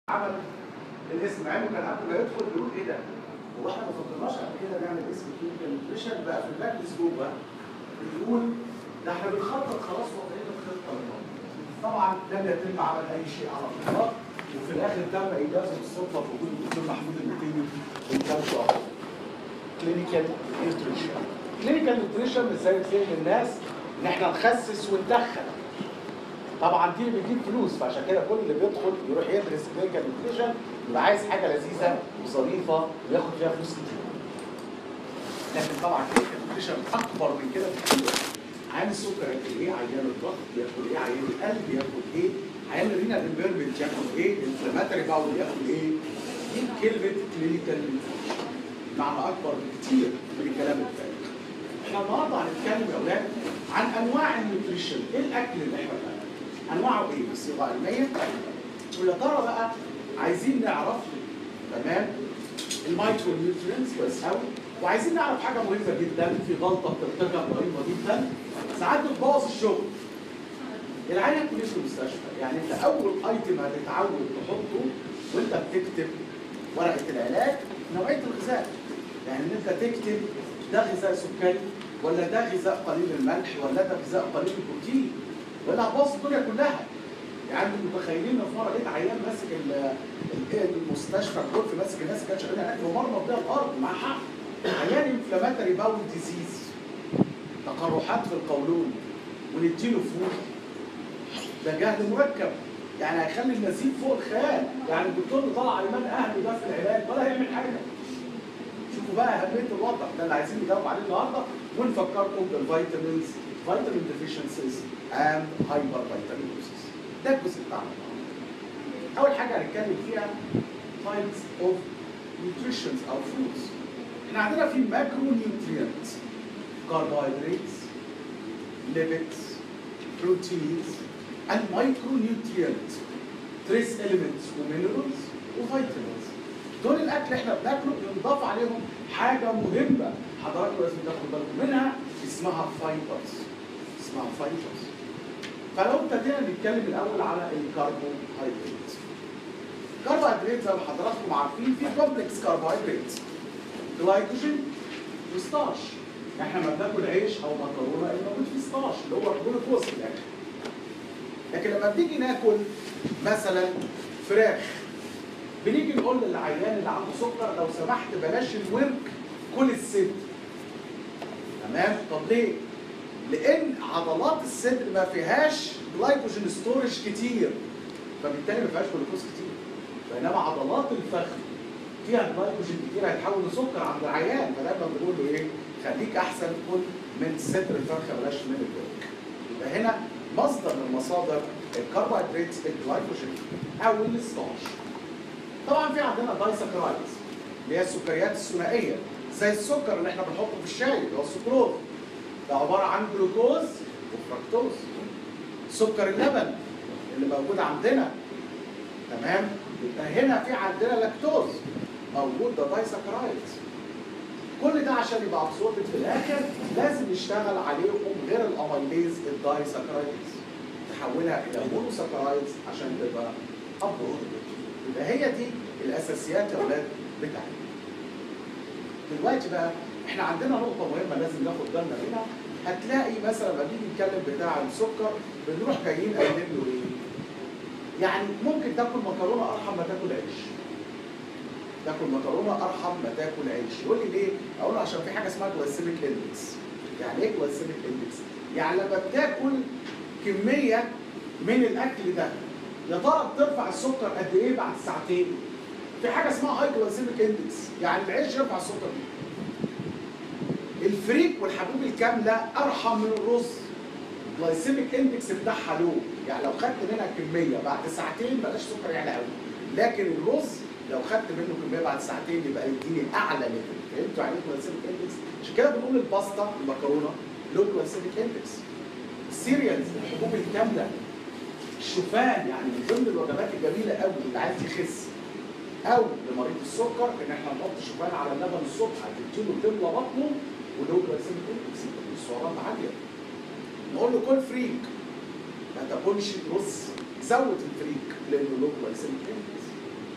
عمل الاسم مع انه كان قبل ما يدخل بيقول ايه ده؟ هو احنا ما فكرناش قبل كده نعمل اسم كلينيكال نيوتريشن بقى في الباك جوه بيقول ده احنا بنخطط خلاص وضعيه الخطه للموضوع. طبعا لم يتم عمل اي شيء على الاطلاق وفي الاخر تم ايجازه السلطه في وجود الدكتور محمود المتيني من كام شهر. كلينيكال نيوتريشن. كلينيكال نيوتريشن ازاي تفهم للناس ان احنا نخسس وندخل. طبعا دي اللي بتجيب فلوس فعشان كده كل اللي بيدخل يروح يدرس كلينيكال نيوتريشن يبقى عايز حاجه لذيذه وظريفه وياخد فيها فلوس كتير. لكن طبعا كلينيكال نيوتريشن اكبر من كده بكتير. عيان السكر ياكل ايه؟ عيان الضغط بياكل ايه؟ عيان القلب بياكل ايه؟ عيان الرينا امبيرمنت ياكل ايه؟ الانفلاماتري باول ياكل ايه؟ دي كلمه كلينيكال نيوتريشن. معنى اكبر بكتير من الكلام الفارغ. احنا النهارده هنتكلم يا اولاد عن انواع النيوتريشن، ايه الاكل اللي احنا بناكله؟ انواعه ايه؟ بصيغه علميه ويا ترى بقى عايزين نعرف تمام المايكرو نيوترينز كويس قوي وعايزين نعرف حاجه مهمه جدا في غلطه بترتكب رهيبه جدا ساعات بتبوظ الشغل العيان ياكل ايه في المستشفى؟ يعني انت اول ايتم هتتعود تحطه وانت بتكتب ورقه العلاج نوعيه الغذاء يعني ان انت تكتب ده غذاء سكري ولا ده غذاء قليل الملح ولا ده غذاء قليل البروتين ولا هتبوظ الدنيا كلها يعني انتوا متخيلين ان في مره لقيت عيان ماسك ال- ال- المستشفى الغرفه ماسك الناس كانت شغاله هناك ومرمى بيها الارض مع حق عيان انفلاماتري باول ديزيز تقرحات في القولون ونديله فول ده جهل مركب يعني هيخلي النزيف فوق الخيال يعني الدكتور اللي طلع ايمان اهله ده في العلاج ولا هيعمل حاجه شوفوا بقى اهميه الوضع ده اللي عايزين نجاوب عليه النهارده ونفكركم بالفيتامينز فيتامين ديفيشنسيز اند هايبر فيتامينوسيس ده الجزء بتاعنا اول حاجه هنتكلم فيها types of nutritions او foods احنا عندنا في ماكرو نيوترينتس carbohydrates lipids proteins and micronutrients trace elements ومينرالز وفيتامينز دول الاكل احنا بناكله ينضاف عليهم حاجه مهمه حضراتكم لازم تاخدوا بالكم منها اسمها فايبرز اسمها فايبرز فلو ابتدينا نتكلم الاول على الكربوهيدرات الكربوهيدرات زي ما حضراتكم عارفين في كومبلكس كربوهيدرات جلايكوجين وستارش احنا لما بناكل عيش او مكرونه اللي موجود فيه ستارش اللي هو الجلوكوز في الاكل لكن لما بنيجي ناكل مثلا فراخ بنيجي نقول للعيان اللي عنده سكر لو سمحت بلاش الورك كل الصدر تمام طب ليه لان عضلات الصدر ما فيهاش جلايكوجين ستورج كتير فبالتالي ما فيهاش جلوكوز كتير بينما عضلات الفخذ فيها جلايكوجين كتير هيتحول لسكر عند العيان فدايما بنقول له ايه خليك احسن كل من صدر الفرخه بلاش من الورك يبقى هنا مصدر من مصادر الكربوهيدرات الجلايكوجين او الستارش طبعا في عندنا دايسكرايدز اللي هي السكريات الثنائيه زي السكر اللي احنا بنحطه في الشاي اللي هو السكروز ده عباره عن جلوكوز وفركتوز سكر اللبن اللي موجود عندنا تمام يبقى هنا في عندنا لاكتوز موجود ده دايسكرايدز كل ده عشان يبقى ابسوربت في الاخر لازم يشتغل عليهم غير الاميليز الدايسكرايدز تحولها الى مونوسكرايدز عشان تبقى ابسوربت يبقى هي دي الاساسيات يا اولاد بتاعتنا دلوقتي بقى احنا عندنا نقطه مهمه لازم ناخد بالنا منها هتلاقي مثلا لما نيجي نتكلم بتاع السكر بنروح جايين قايلين له ايه؟ يعني ممكن تاكل مكرونه ارحم ما تاكل عيش. تاكل مكرونه ارحم ما تاكل عيش، يقول لي ليه؟ اقول له عشان في حاجه اسمها جلايسيميك اندكس. يعني ايه جلايسيميك اندكس؟ يعني لما بتاكل كميه من الاكل ده يا ترى بترفع السكر قد ايه بعد ساعتين؟ في حاجه اسمها هاي جلايسيميك اندكس، يعني العيش يرفع السكر دي. الفريك والحبوب الكامله ارحم من الرز الجلايسيميك اندكس بتاعها لو يعني لو خدت منها كميه بعد ساعتين بلاش سكر يعلى قوي لكن الرز لو خدت منه كميه بعد ساعتين يبقى يديني اعلى ليفل فهمتوا يعني ايه جلايسيميك اندكس عشان كده بنقول الباستا المكرونه له جلايسيميك اندكس السيريالز الحبوب الكامله الشوفان يعني من ضمن الوجبات الجميله قوي اللي عايز يخس او لمريض السكر ان احنا نحط شوفان على اللبن الصبح هتديله تملى بطنه ولو جلايسيميك اندكس السعرات عاليه نقول له كل فريك ما تاكلش رز زود الفريك لانه له جلايسيميك اندكس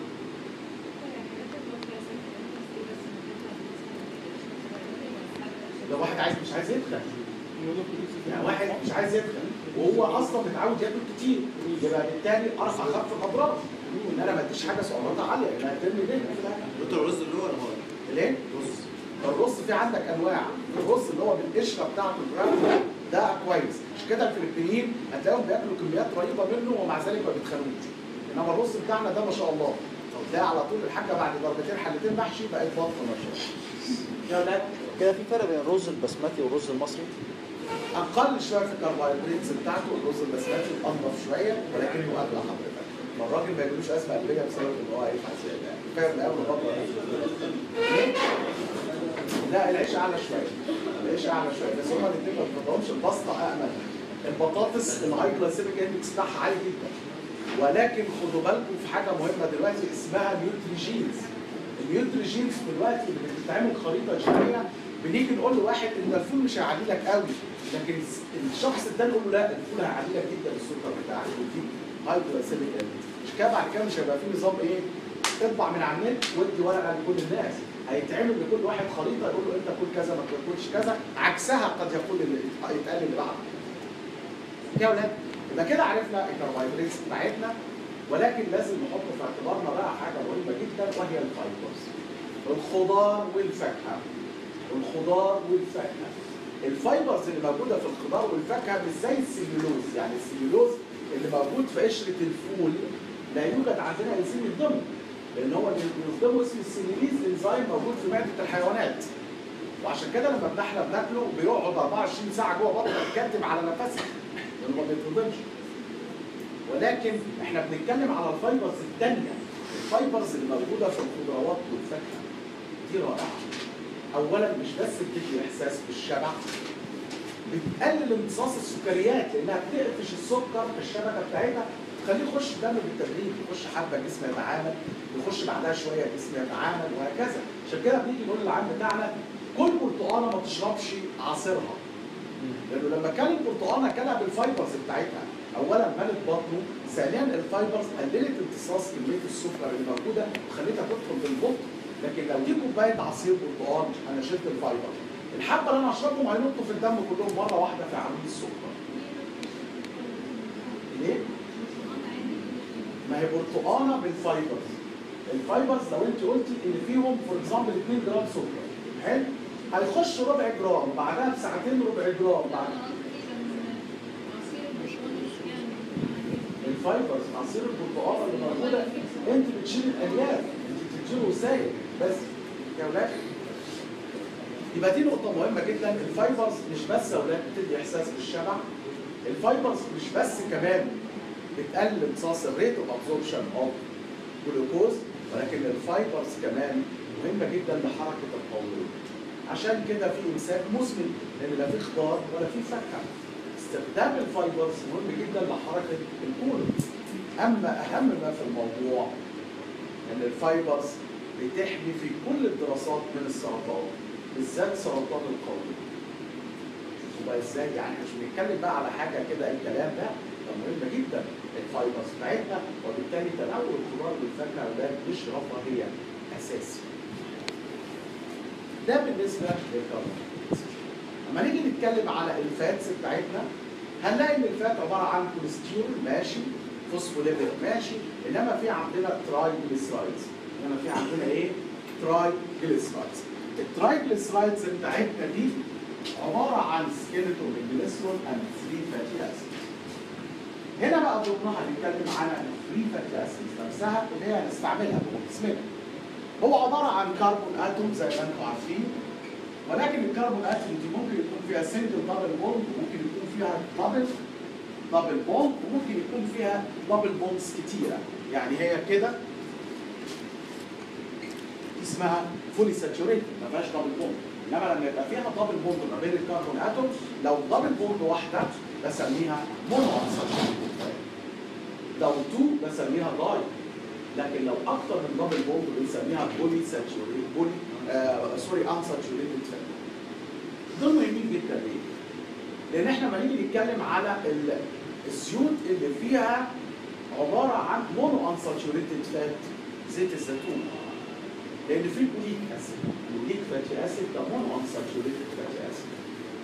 مش عايز يدخل يعني واحد مش عايز يدخل وهو اصلا متعود ياكل كتير يبقى بالتالي ارفع خط الاضرار ان انا ما اديش حاجه سعراتها عاليه لانها هترمي ليه في الاكل دكتور الرز اللي هو ولا هو؟ ليه؟ رز الرز في عندك انواع الرز اللي هو بالقشره بتاعته البراون ده ده كويس مش كده الفلبينيين هتلاقيهم بياكلوا كميات رهيبه منه ومع ذلك ما بيتخانوش انما الرز بتاعنا ده ما شاء الله تلاقي على طول الحاجه بعد ضربتين حلتين محشي بقت بطه ما شاء الله يا ولاد كده في فرق بين الرز البسمتي والرز المصري اقل شويه في الكربوهيدرات بتاعته الرز البسمتي انضف شويه ولكنه اغلى حضرتك ما الراجل ما يجيلوش ازمه قلبيه بسبب ان هو يدفع زياده يعني فاهم قوي الخطوه ليه؟ لا العيش اعلى شويه العيش اعلى شويه بس هما الاثنين ما بيفضلهمش البسطه امن البطاطس الهاي جلايسيميك اندكس بتاعها عالي جدا ولكن خدوا بالكم في حاجه مهمه دلوقتي اسمها نيوتريجينز النيوتريجينز دلوقتي اللي بتتعمل خريطه جينيه بنيجي نقول لواحد ان الفول مش هيعدي لك قوي لكن الشخص التاني يقول له لا الفول هيعدي لك جدا السكر بتاعك ودي هاي جلايسيميك اندكس مش كده بعد كده مش هيبقى في نظام ايه تطبع من على النت وادي ورقه لكل الناس هيتعمل لكل واحد خريطه يقول له انت كل كذا ما تاكلش كذا عكسها قد يقول اللي يتقال اللي بعده يا ولاد يبقى كده عرفنا الكربوهيدرات بتاعتنا ولكن لازم نحط في اعتبارنا بقى حاجه مهمه جدا وهي الفايبرز الخضار والفاكهه الخضار والفاكهه الفايبرز اللي موجوده في الخضار والفاكهه مش زي السليولوز يعني السليولوز اللي موجود في قشره الفول لا يوجد عندنا انزيم يهضمه لان هو اللي بيهضمه اسمه السيليليز انزيم موجود في معده الحيوانات وعشان كده لما احنا بناكله بيقعد 24 ساعه جوه بطنك يتكتم على نفسك لانه ما بيتهضمش ولكن احنا بنتكلم على الفايبرز الثانيه الفايبرز اللي موجوده في الخضروات والفاكهه دي رائعه اولا مش بس بتدي احساس بالشبع بتقلل امتصاص السكريات لانها بتقفش السكر في الشبكه بتاعتها تخليه يخش الدم بالتدريج يخش حبه جسم يتعامل يخش بعدها شويه جسم يتعامل وهكذا عشان كده بنيجي نقول للعام بتاعنا كل برتقانه ما تشربش عصيرها لانه لما كان البرتقانه كلها بالفايبرز بتاعتها اولا ملت بطنه ثانيا الفايبرز قللت امتصاص كميه السكر اللي موجوده وخليتها تدخل بالبطن لكن لو دي كوبايه عصير برتقال انا شلت الفايبر الحبه اللي انا هشربهم هينطوا في الدم كلهم مره واحده في عمليه السكر ليه؟ ما هي برتقانه بالفايبرز الفايبرز لو انت قلتي ان فيهم فور اكزامبل 2 جرام سكر حلو هيخش ربع جرام بعدها بساعتين ربع جرام بعد الفايبرز عصير البرتقال اللي موجوده انت بتشيل الالياف انت بتشيله سايل بس يا ولاد يبقى دي نقطة مهمة جدا الفايبرز مش بس يا ولاد بتدي إحساس بالشبع الفايبرز مش بس كمان بتقلل امتصاص الريت اوف ابزوربشن اوف جلوكوز ولكن الفايبرز كمان مهمة جدا لحركة القولون عشان كده في امساك مزمن لان لا في خضار ولا في فاكهه استخدام الفايبرز مهم جدا لحركه الكولون اما اهم ما في الموضوع ان الفايبرز بتحمي في كل الدراسات من السرطان بالذات سرطان القولون يبقى ازاي يعني مش بنتكلم بقى على حاجه كده اي كلام ده ده مهم جدا الفايبرز بتاعتنا وبالتالي تناول الخضار والفاكهه ده مش رفاهيه اساسي ده بالنسبه للكربوهيدرات لما نيجي نتكلم على الفاتس بتاعتنا هنلاقي ان الفات عباره عن كوليسترول ماشي فوسفوليبيد ماشي انما في عندنا تراي جليسرايدز انما في عندنا ايه؟ تراي جليسرايدز التراي جليسرايدز بتاعتنا دي عباره عن سكيلتون جليسرول اند 3 فاتي اسيدز هنا بقى ضمنها هنتكلم عن الفري فاتي اسيدز نفسها اللي هي هنستعملها جوه جسمنا هو عباره عن كربون اتوم زي ما انتم عارفين ولكن الكربون اتوم دي ممكن يكون فيها سنجل دبل بوند وممكن يكون فيها دبل دبل بوند وممكن يكون فيها دبل بوندز كتيره يعني هي كده اسمها فولي ساتوريتد ما فيهاش دبل بوند انما لما يبقى فيها دبل بوند ما بين الكربون اتوم لو دبل بوند واحده بسميها مونو انساتوريتد لو تو بسميها داي لكن لو اكتر من دبل بوند بنسميها بولي ساتوريتد بولي آه سوري انساتوريتد فات دول مهمين جدا ليه؟ لان احنا لما نيجي نتكلم على ال- الزيوت اللي فيها عباره عن مونو انساتوريتد فات زيت الزيتون لان في بوليك اسيد البوليك فاتي اسيد ده مونو انساتوريتد فاتي اسيد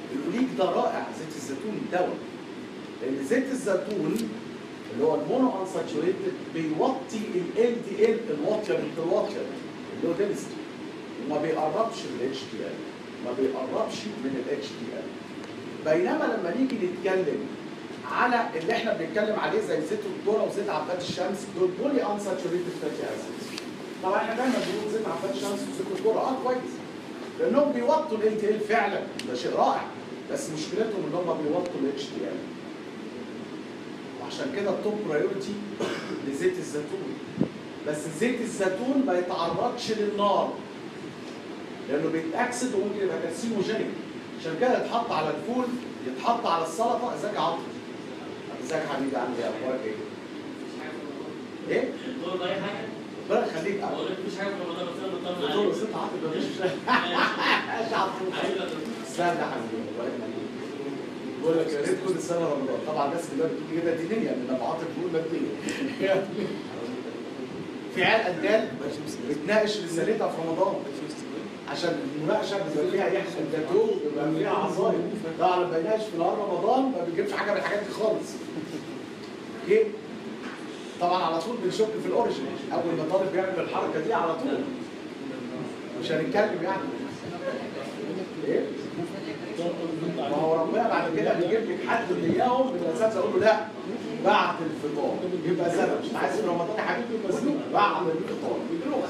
الاوليك ده رائع زيت الزيتون دواء لان زيت الزيتون اللي هو المونو انساتشوريتد بيوطي ال دي ال الواطيه بنت الواطيه اللي هو دينستي وما بيقربش من الاتش دي ال ما بيقربش من الاتش دي ال بينما لما نيجي نتكلم على اللي احنا بنتكلم عليه زي زيت الذره وزيت عباد الشمس دول بولي انساتشوريتد فاتي اسيدز طبعا احنا دايما بنقول زيت عباد الشمس وزيت الذره اه كويس لانهم بيوطوا ال دي ال فعلا ده شيء رائع بس مشكلتهم ان هم بيوطوا الاتش دي ال وعشان كده التوب برايورتي لزيت الزيتون بس زيت الزيتون ما يتعرضش للنار لانه بيتاكسد وممكن يبقى كارسينوجينيك عشان كده يتحط على الفول يتحط على السلطه ازيك يا عاطف ازيك يا حبيبي عامل ايه اخبارك ايه؟ ايه؟ الدور ده اي حاجه؟ ربنا يخليك بقول لك مفيش حاجه في رمضان بس انا مطمن بتقول عليك بس انت عاطف مفيش ايش عاطف حبيبي يا دكتور. استنى يا حبيبي الله يخليك. بقول لك يا ريت كل سنه رمضان طبعا الناس اللي بتيجي كده دينيا لما عاطف بيقول ماديا في عيال قدال بتناقش رسالتها في رمضان عشان المناقشه بيبقى فيها ريحه الجاتوه بيبقى فيها عصاير طبعا لما يناقش في نهار رمضان ما بيجيبش حاجه من الحاجات دي خالص اوكي طبعا على طول بنشك في الاوريجن اول ما طالب بيعمل الحركه دي على طول مش هنتكلم يعني ايه ما هو ربنا بعد كده بيجيب لك حد من اياهم بالاساس اقول له لا بعد الفطار يبقى سنه مش عايز في رمضان يا حبيبي بس بعد الفطار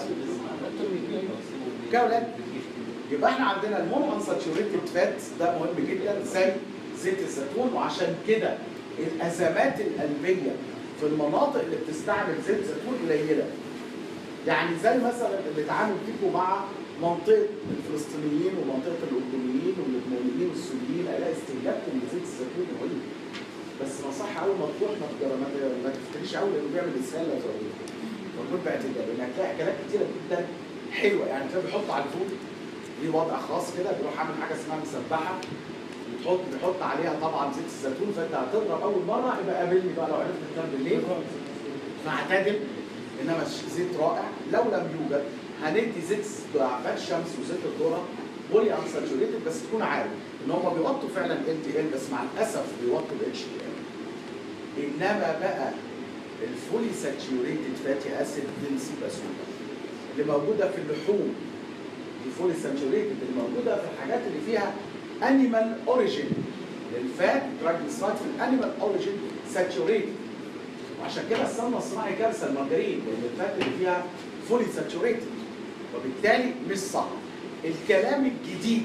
كده يا ولاد يبقى احنا عندنا المون انساتشوريتد فات ده مهم جدا زي زيت الزيتون وعشان كده الازمات القلبيه في المناطق اللي بتستعمل زيت زيتون قليله يعني زي مثلا اللي اتعامل فيكم مع منطقه الفلسطينيين ومنطقه الاردنيين واللبنانيين والسوريين الاقي استهلاكهم لزيت الزيتون رهيب بس نصيحه اول ما تروح ما تجر- ما ت- ما تفتكريش قوي لانه بيعمل اسهال يا زوجي فكنت باعتدال لان هتلاقي اكلات كتيره جدا حلوه يعني تلاقي بيحط على الفول ليه وضع خاص كده بيروح عامل حاجه اسمها مسبحه بتحط بيحط عليها طبعا زيت الزيتون فانت هتضرب اول مره يبقى قابلني بقى لو عرفت تنام بالليل فاعتدل انما ش- زيت رائع لو لم يوجد هندي زيت عباد الشمس وزيت الذره بولي انساتشوريتد بس تكون عارف ان هم بيوطوا فعلا ال تي ال بس مع الاسف بيوطوا الاتش تي ال انما بقى الفولي ساتشوريتد فاتي اسيد دي مصيبه سوداء اللي موجوده في اللحوم دي فولي ساتشوريتد اللي موجوده في الحاجات اللي فيها انيمال اوريجين الفات ترايجليسرايد في الانيمال اوريجين ساتشوريتد وعشان كده السمنه الصناعي كارثه المارجرين لان الفات اللي فيها فولي ساتشوريتد وبالتالي مش صح الكلام الجديد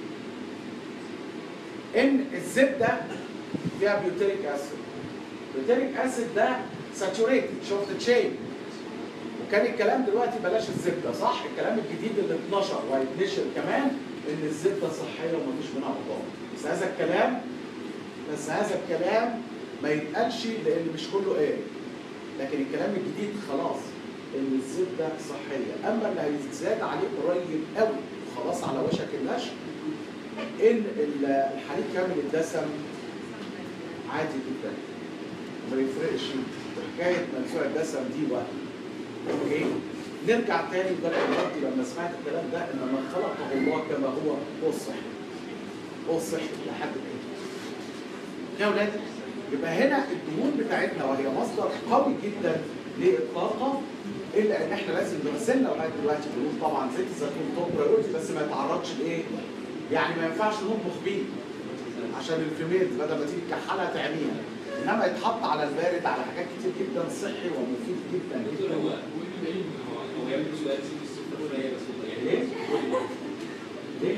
ان الزبده فيها بيوتيريك اسيد بيوتيريك اسيد ده ساتشوريتد شورت تشين وكان الكلام دلوقتي بلاش الزبده صح الكلام الجديد اللي اتنشر وهيتنشر كمان ان الزبده صحيه ومفيش منها مضار بس هذا الكلام بس هذا الكلام ما يتقالش لان مش كله قال لكن الكلام الجديد خلاص ان الزبده صحيه اما اللي هيزداد عليه قريب قوي وخلاص على وشك النشر ان ال- الحليب كامل الدسم عادي جدا ما يفرقش حكايه منسوع الدسم دي وهم اوكي نرجع تاني بقى دلوقتي لما سمعت الكلام ده انما خلقه الله كما هو هو الصحي هو الصحي لحد كده يا ولاد يبقى هنا الدهون بتاعتنا وهي مصدر قوي جدا للطاقه الا ان احنا لازم نغسلنا لغايه دلوقتي بنقول طبعا زيت الزيتون توب برايورتي بس ما يتعرضش لايه؟ يعني ما ينفعش نطبخ بيه عشان الفيميل بدل ما تيجي تكحلها تعميها انما يتحط على البارد على حاجات كتير جدا صحي ومفيد جدا دكتور هو جدا هو بيبين هو جايب سؤال سيدي السفر شويه بس هو يعني ليه؟ ليه؟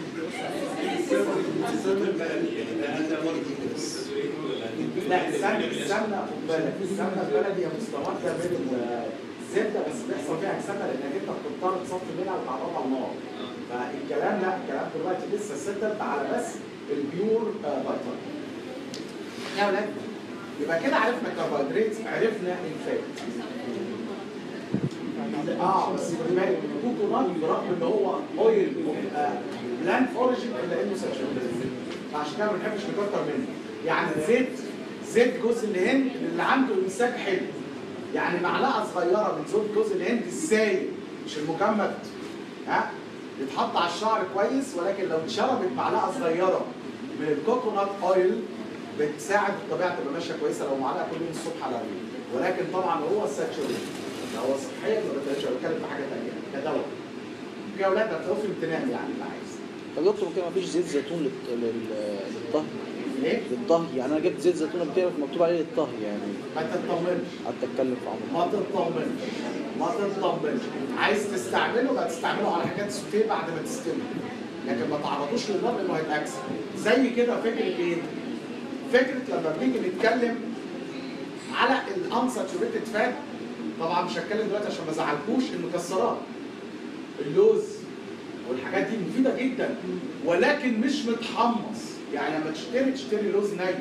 لا السمنه السمنه خد بالك السمنه البلدي هي مستمده من الزبده بس بيحصل فيها اكسده لانك انت بتضطر تصفي منها وتعرضها على النار فالكلام لا الكلام دلوقتي لسه ستت على بس البيور بطر يا ولاد يبقى كده عرفنا الكربوهيدرات عرفنا الفات اه بس خد بالك الكوكونات برغم ان هو اويل بلانت اوريجين الا انه ساتشوريتد فعشان كده ما بنحبش نكتر منه يعني زيت زيت جوز الهند اللي عنده امساك حلو يعني معلقه صغيره من زيت جوز الهند السايل مش المجمد ها يتحط على الشعر كويس ولكن لو اتشربت معلقه صغيره من الكوكونات اويل بتساعد الطبيعه تبقى ماشيه كويسه لو معلقه كل يوم الصبح على الريق ولكن طبعا هو الساتشوريت هو صحيا ما بتلاقيش بتكلم في حاجه ثانيه كدواء في اولاد هتلاقوه في امتنان يعني اللي عايز طب يا دكتور كده مفيش زيت زيتون لل- لل- للطهي ايه؟ للطهي يعني انا جبت زيت زيتون قبل كده مكتوب عليه للطهي يعني ما تطمنش قعدت اتكلم في عمرو ما تطمنش ما تطمنش عايز تستعمله ما تستعمله على حاجات سوتيه بعد ما تستوي لكن ما تعرضوش للنار لانه هيتاكسد زي كده فكره ايه؟ فكره لما بنيجي نتكلم على الانساتوريتد فات طبعا مش هتكلم دلوقتي عشان ما ازعلكوش المكسرات اللوز والحاجات دي مفيده جدا ولكن مش متحمص يعني لما تشتري تشتري لوز ني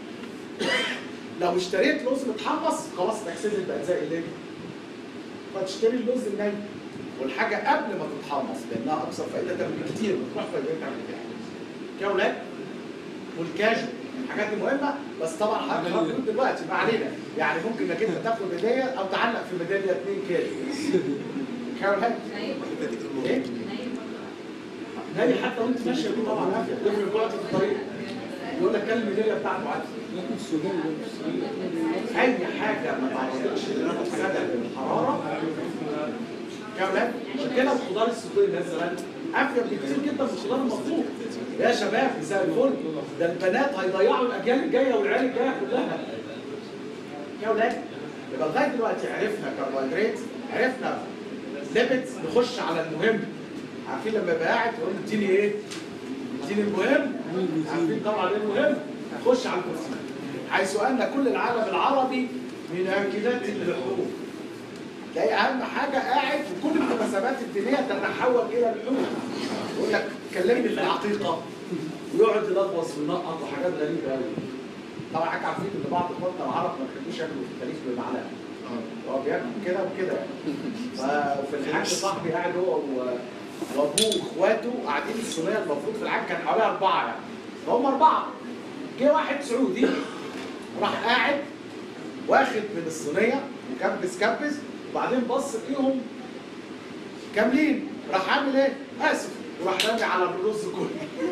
لو اشتريت لوز متحمص خلاص الاكسده بقت زي الليل فتشتري اللوز الني والحاجه قبل ما تتحمص لانها اكثر فائده بكتير بتروح فائدتها من كده يا اولاد والكاجو الحاجات دي مهمه بس طبعا حضرتك هتقول دلوقتي ما علينا يعني ممكن انك انت تاخد هديه او تعلق في ميداليه 2 كاجو يا اولاد ايه؟ نادي حتى وانت ماشيه دي طبعا عافيه تفرق دلوقتي في الطريق يقول لك كلم الميداليه بتاعته عادي اي حاجه ما تعرضتش للمفسده للحراره يا ولاد عشان كده الخضار السوداني ده زمان افيد بكتير جدا من الخضار المطلوب يا شباب مساء الفل ده البنات هيضيعوا الاجيال الجايه والعيال الجايه كلها يا ولاد يبقى لغايه دلوقتي عرفنا كربوهيدرات عرفنا ليبيدز نخش على المهم عارفين لما يبقى قاعد يقول لي اديني ايه؟ اديني المهم عارفين طبعا ايه المهم؟ خش على البروتين حيث ان كل العالم العربي من اكلات اللحوم تلاقي اهم حاجه قاعد في كل المناسبات الدينيه تتحول الى اللحوم يقول لك كلمني في العقيقه ويقعد يلغوص وينقط وحاجات غريبه قوي طبعا حضرتك عارفين ان بعض اخواتنا العرب ما بيحبوش ياكلوا في التاريخ بالمعلقه هو بياكل كده وكده يعني ففي الحاج صاحبي قاعد هو و- وابوه واخواته قاعدين الصينيه المفروض في الحاج كان حوالي اربعه يعني فهم اربعه جه واحد سعودي راح قاعد واخد من الصينيه وكبس كبس وبعدين بص لقيهم كاملين راح عامل ايه؟ اسف وراح رامي على الرز كله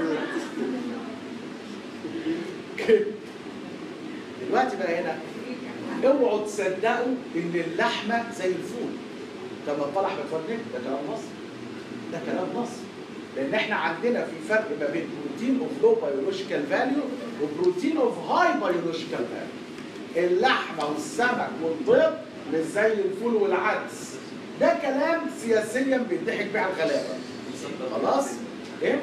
كده. دلوقتي بقى هنا اوعوا تصدقوا ان اللحمه زي الفول كما طلع بتفرج ده كلام مصر ده كلام مصر لان احنا عندنا في فرق ما بين بروتين اوف لو بيولوجيكال فاليو وبروتين اوف هاي بيولوجيكال فاليو اللحمه والسمك والبيض مش زي الفول والعدس ده كلام سياسيا بيضحك بيه على الغلابه خلاص ايه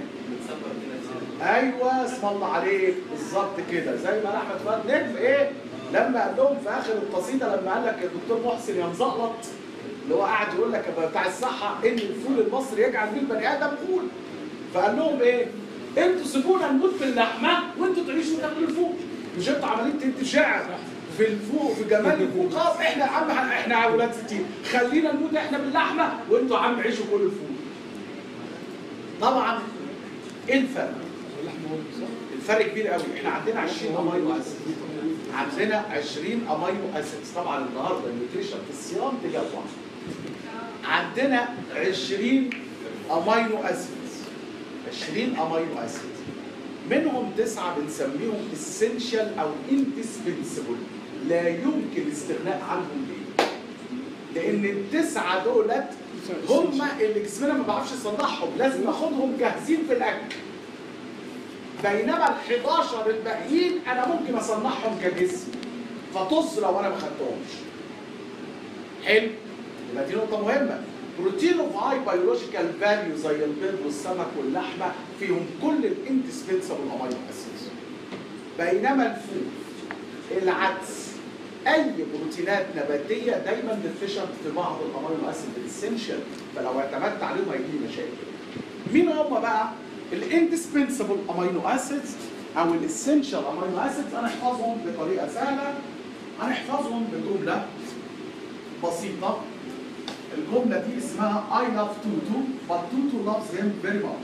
ايوه اسم الله عليك بالظبط كده زي ما احمد فؤاد نجم ايه لما قال لهم في اخر القصيده لما قال لك الدكتور محسن يا مزقلط اللي هو قاعد يقول لك بتاع الصحه ان الفول المصري يجعل فيه البني ادم فول فقال لهم ايه؟ انتوا سيبونا نموت باللحمه وانتوا تعيشوا تاكلوا الفول مش انتوا عمالين تكتب شعر في الفوق في جمال الفول خلاص احنا يا عم احنا اولاد ستين خلينا نموت احنا باللحمه وانتوا يا عم عيشوا كل الفول طبعا ايه الفرق؟ الفرق كبير قوي احنا عندنا 20 امينو اسيد عندنا 20 امينو اسيد طبعا النهارده النيوتريشن في الصيام تجمع عندنا 20 امينو اسيد 20 امينو اسيد منهم تسعه بنسميهم اسينشال او indispensable لا يمكن الاستغناء عنهم ليه؟ لان التسعه دولت هم اللي جسمنا ما بيعرفش يصنعهم لازم ناخدهم جاهزين في الاكل بينما ال 11 الباقيين انا ممكن اصنعهم كجسم فطز لو انا ما خدتهمش حلو يبقى دي نقطه مهمه بروتين اوف هاي بيولوجيكال فاليو زي البيض والسمك واللحمه فيهم كل الاندسبنسبل امينو اسيدز بينما الفول العدس اي بروتينات نباتيه دايما ديفيشنت في بعض الامينو اسيد الاسينشال فلو اعتمدت عليهم هيجي لي مشاكل مين هم بقى الاندسبنسبل امينو اسيدز او الاسينشال امينو اسيدز هنحفظهم بطريقه سهله هنحفظهم بجمله بسيطه الجمله دي اسمها I love Tutu but Tutu loves him very much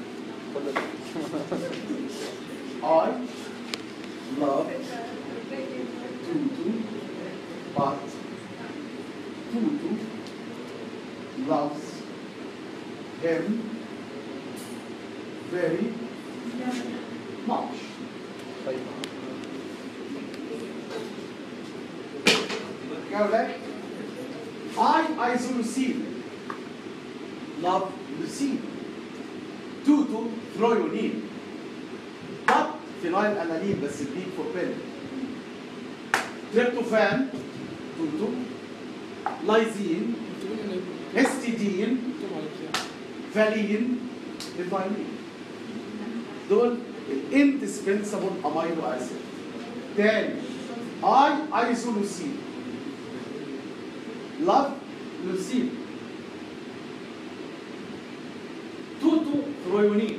I love Tutu but Tutu loves him very much يا ولاد اي ايزولوسين لاف لوسين توتو ثرويونين بط فينايل انالين بس البيك فور بيل تريبتوفان توتو لايزين هستيدين فالين الفايلين دول الاندسبنسبل امينو اسيد تاني اي ايزولوسين لاف لوسين توتو ثرويونين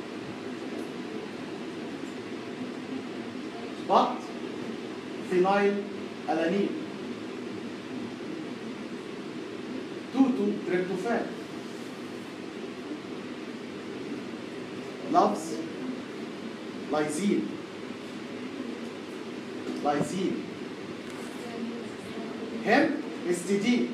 بط فينايل الانين توتو تريبتوفان لفظ لايزين لايزين هم استدين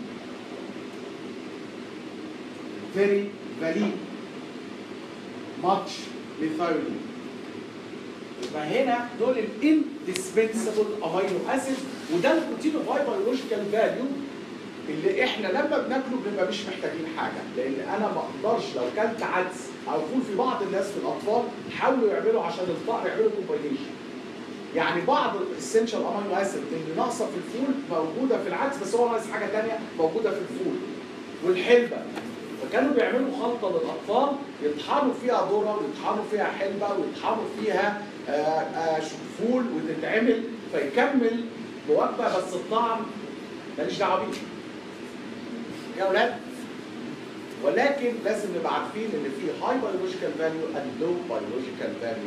very valid much methionine يبقى هنا دول الاندسبنسبل امينو اسيد وده البروتين فايبرولوجيكال فاليو اللي احنا لما بناكله بنبقى مش محتاجين حاجه لان انا ما اقدرش لو كلت عدس او فول في بعض الناس في الاطفال حاولوا يعملوا عشان الفقر يعملوا كومباينيشن يعني بعض الاسنشال امينو اسيد اللي ناقصه في الفول موجوده في العدس بس هو ناقص حاجه ثانيه موجوده في الفول والحلبه فكانوا بيعملوا خلطه للاطفال يطحنوا فيها ذره ويطحنوا فيها حلبه ويطحنوا فيها آه، آه، فول وتتعمل فيكمل بوجبه بس الطعم ماليش دعوه بيه. يا اولاد ولكن لازم نبقى عارفين ان في هاي بيولوجيكال فاليو اند لو بيولوجيكال فاليو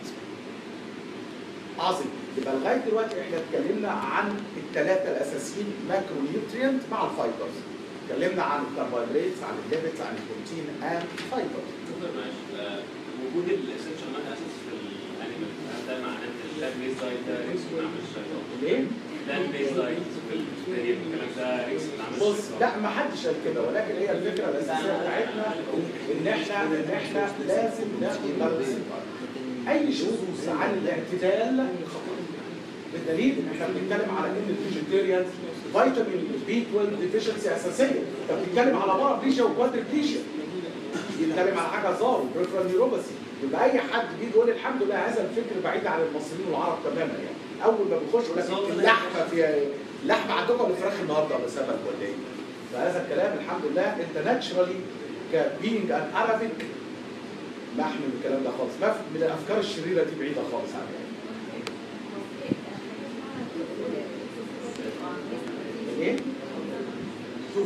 عظيم يبقى لغايه دلوقتي احنا اتكلمنا عن الثلاثه الاساسيين ماكرو نيوترينت مع الفايبرز اتكلمنا عن الكربوهيدرات عن الليبيدز عن البروتين اند فايبر دكتور معلش آه، وجود الاسنشال مان اسيدز في الانيمال ده معناه ان البلان بيز دايت ده ريكس من عمل الشيطان ليه؟ البلان بيز دايت في التاريخ الكلام ده ريكس من عمل بص الشيطان لا ما حدش قال كده ولكن هي الفكره الاساسيه بتاعتنا ان احنا ان احنا لازم ناخد بالانس اي شذوذ عن الاعتدال بالدليل ان احنا بنتكلم على ان الفيجيتيريان فيتامين بي 12 ديفيشنسي اساسيه انت بتتكلم على بارابليجيا وكوادربليجيا بيتكلم على حاجه زار وبريفرال نيوروباثي يبقى اي حد بيجي يقول الحمد لله هذا الفكر بعيد عن المصريين والعرب تماما يعني اول ما بيخش يقول لك اللحمه فيها ايه؟ اللحمه عندكم ولا فراخ النهارده ولا سمك ولا ايه؟ فهذا الكلام الحمد لله انت ناتشرالي كبينج ان ارابيك محمي من الكلام ده خالص ما في- من الافكار الشريره دي بعيده خالص عنها يعني. ايه؟ شوف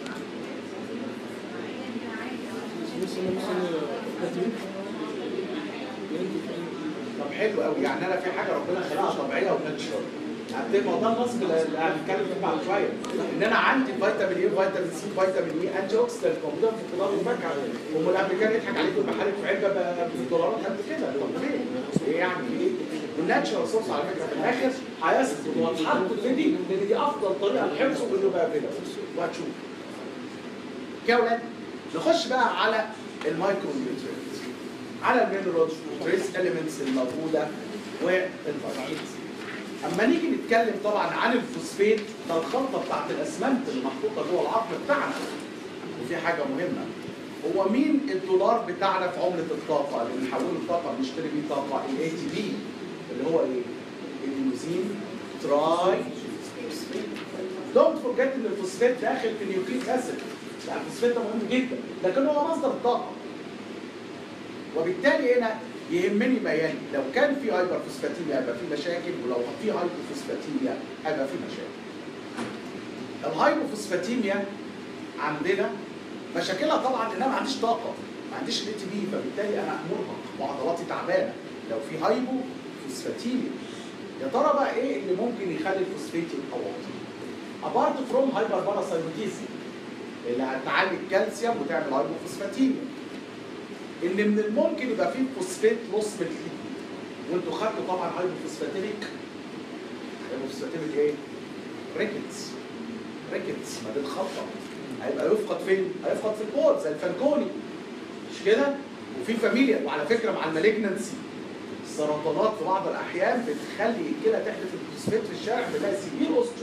طب حلو قوي يعني انا في حاجه ربنا خلقها طبيعيه وناتشرال هتبقى ده النصب اللي هنتكلم فيه بعد شويه ان انا عندي فيتامين ايه فيتامين سي فيتامين اي انتي اوكسيدنت موجوده في الخضار والفاكهه هم الامريكان يضحك عليكم بحالك في علبه ب- بدولارات قد كده طب ليه؟ ايه يعني ايه؟ والناتشرال سورس على فكره في الاخر هيثبت وهتحط في دي لان دي افضل طريقه لحفظه وانه يبقى افيلبل وهتشوف كده يا ولاد نخش بقى على المايكرو نيوترينتس على المينرالز والتريس اليمنتس الموجوده والفيتامينز اما نيجي نتكلم طبعا عن الفوسفات ده الخلطه بتاعت الاسمنت اللي محطوطه جوه العظم بتاعنا وفي حاجه مهمه هو مين الدولار بتاعنا في عمله الطاقه اللي بنحوله لطاقه بنشتري بيه طاقه الاي تي بي اللي هو ايه؟ اليوزين تراي دونت فورجيت ان الفوسفات داخل في النيوكليك اسيد لا الفوسفات ده مهم جدا لكن هو مصدر الطاقه وبالتالي هنا يهمني بيان لو كان في هايبر فوسفاتيميا هيبقى في مشاكل ولو في هايبر فوسفاتيميا هيبقى في مشاكل. الهايبر فوسفاتيميا عندنا مشاكلها طبعا ان انا ما عنديش طاقه ما عنديش الاي تي بي فبالتالي انا مرهق وعضلاتي تعبانه لو في هايبو فوسفاتيميا يا ترى بقى ايه اللي ممكن يخلي الفوسفات يبقى واطي؟ ابارت فروم هايبر باراثايرويديزم اللي هتعلي الكالسيوم وتعمل هايبو فوسفاتيميا ان من الممكن يبقى فيه فوسفات لوس من الكدني وانتوا خدتوا طبعا هايبوفوسفاتيميك هايبوفوسفاتيميك ايه؟ ريكتس ريكتس ما دي الخطه هيبقى يفقد فين؟ هيفقد في البول زي الفالكوني مش كده؟ وفي فاميليا وعلى فكره مع المالجنسي السرطانات في بعض الاحيان بتخلي الكلى تحدث الفوسفات في الشارع بتلاقي سيفير اوستو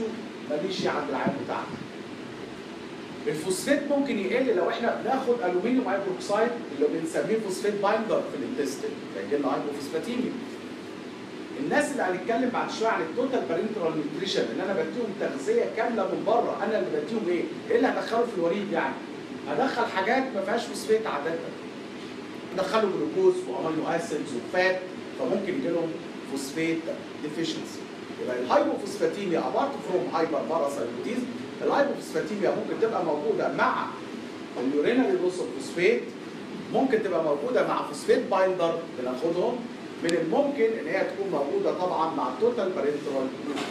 ماليش عند العيان بتاعنا الفوسفات ممكن يقل لو احنا بناخد الومنيوم هيدروكسيد اللي بنسميه فوسفات بايندر في الانتستين فيجي لنا هايبوفوسفاتيميا الناس اللي هنتكلم بعد شويه عن التوتال بارنترال نيوتريشن ان انا بديهم تغذيه كامله من بره انا اللي بديهم ايه؟ ايه اللي هدخله في الوريد يعني؟ هدخل حاجات ما فيهاش فوسفات عاده ادخله جلوكوز وامينو اسيدز وفات فممكن يجي لهم فوسفات ديفيشنسي يبقى الهايبوفوسفاتيميا ابارت فروم هايبر باراسايتوزيس الهايبوفوسفاتيميا ممكن تبقى موجوده مع اليورينري لوس اوف فوسفات ممكن تبقى موجوده مع فوسفات بايندر بناخدهم من الممكن ان هي تكون موجوده طبعا مع التوتال بارنترال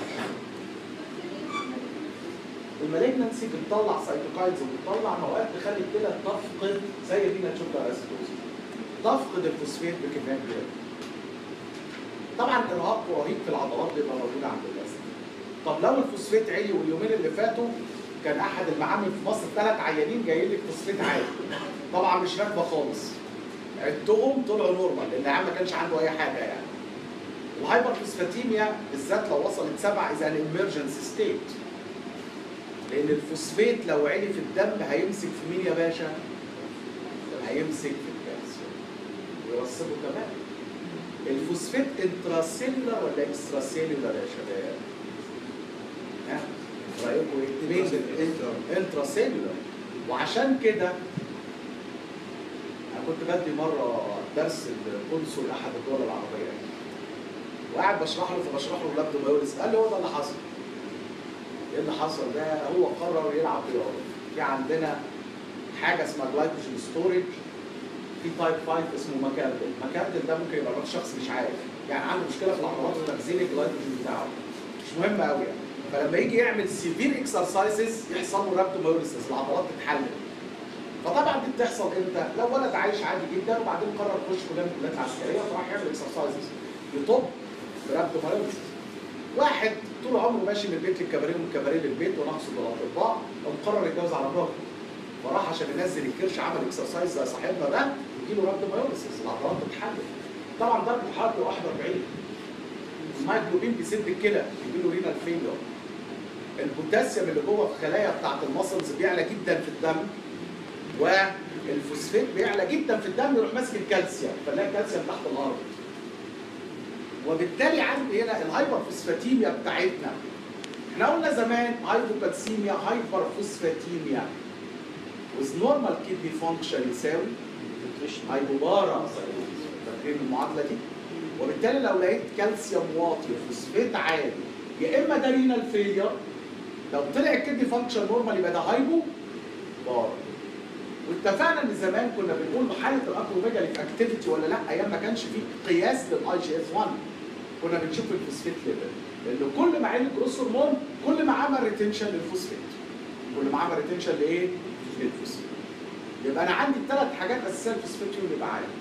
المالجنسي بتطلع سايتوكاينز وبتطلع مواد تخلي الكلى تفقد زي دينا تشوكر اسيدوز تفقد الفوسفات بكميات كبيره طبعا ارهاق رهيب في العضلات بيبقى موجود عند الناس طب لو الفوسفات عالي واليومين اللي فاتوا كان احد المعامل في مصر ثلاث عيانين جايين لك فوسفات عالي طبعا مش راكبه خالص عدتهم طلعوا نورمال لان العيان ما كانش عنده اي حاجه يعني الهايبر فوسفاتيميا بالذات لو وصلت سبعه اذا الامرجنسي ستيت لان الفوسفات لو عالي في الدم هيمسك في مين يا باشا؟ هيمسك في الكالسيوم ويوصله كمان الفوسفات انتراسيلولر ولا اكسترا سيلولر يا شباب؟ ها؟ رايكم ايه؟ مين انترا سيلولر وعشان كده انا كنت بدي مره درس القنصل احد الدول العربيه وقاعد بشرح له فبشرح له لابد مايوريس قال لي هو ده اللي حصل ايه اللي حصل ده هو قرر يلعب رياضه في عندنا حاجه اسمها جلايكوجين ستورج في تايب 5 اسمه ماكاردل ماكاردل ده ممكن يبقى شخص مش عارف يعني عنده مشكله في العضلات وتخزين الجلايكوجين بتاعه مش مهم قوي يعني فلما يجي يعمل سيفير اكسرسايزز يحصل له رابتوميوريسيس العضلات تتحلل فطبعا دي بتحصل امتى؟ لو ولد عايش عادي جدا وبعدين قرر يخش كليه من الكليات العسكريه فراح يعمل اكسرسايزز يطب برابتوميوريسيس واحد طول عمره ماشي من البيت للكباريه ومن الكباريه للبيت ونقصد الاطباء ومقرر يتجوز على مراته فراح عشان ينزل الكرش عمل اكسرسايز زي صاحبنا ده يجيله رابتوميوريسيس العضلات بتتحلل طبعا درجه حرارته 41 المايكروبين بيسد الكلى يجيله رينال فيلر البوتاسيوم اللي جوه في الخلايا بتاعت المسلز بيعلى جدا في الدم والفوسفات بيعلى جدا في الدم يروح ماسك الكالسيوم فنلاقي الكالسيوم تحت الارض وبالتالي عندي هنا الهايبر فوسفاتيميا بتاعتنا احنا قلنا زمان هايبوكالسيميا هايبر فوسفاتيميا with normal kidney function يساوي هايبوبارا فاكرين المعادله دي وبالتالي لو لقيت كالسيوم واطي وفوسفات عالي يا اما ده رينال فيلير لو طلع الكدني فانكشن نورمال يبقى ده هايبو بار واتفقنا ان زمان كنا بنقول حاله الاكروميجالي في اكتيفيتي ولا لا ايام ما كانش فيه قياس للاي جي اس 1 كنا بنشوف الفوسفات ليفل لان كل ما عمل جروس هرمون كل ما عمل ريتنشن للفوسفات كل ما عمل ريتنشن لايه؟ للفوسفات يبقى انا عندي ثلاث حاجات اساسيه الفوسفات فيهم يبقى عالي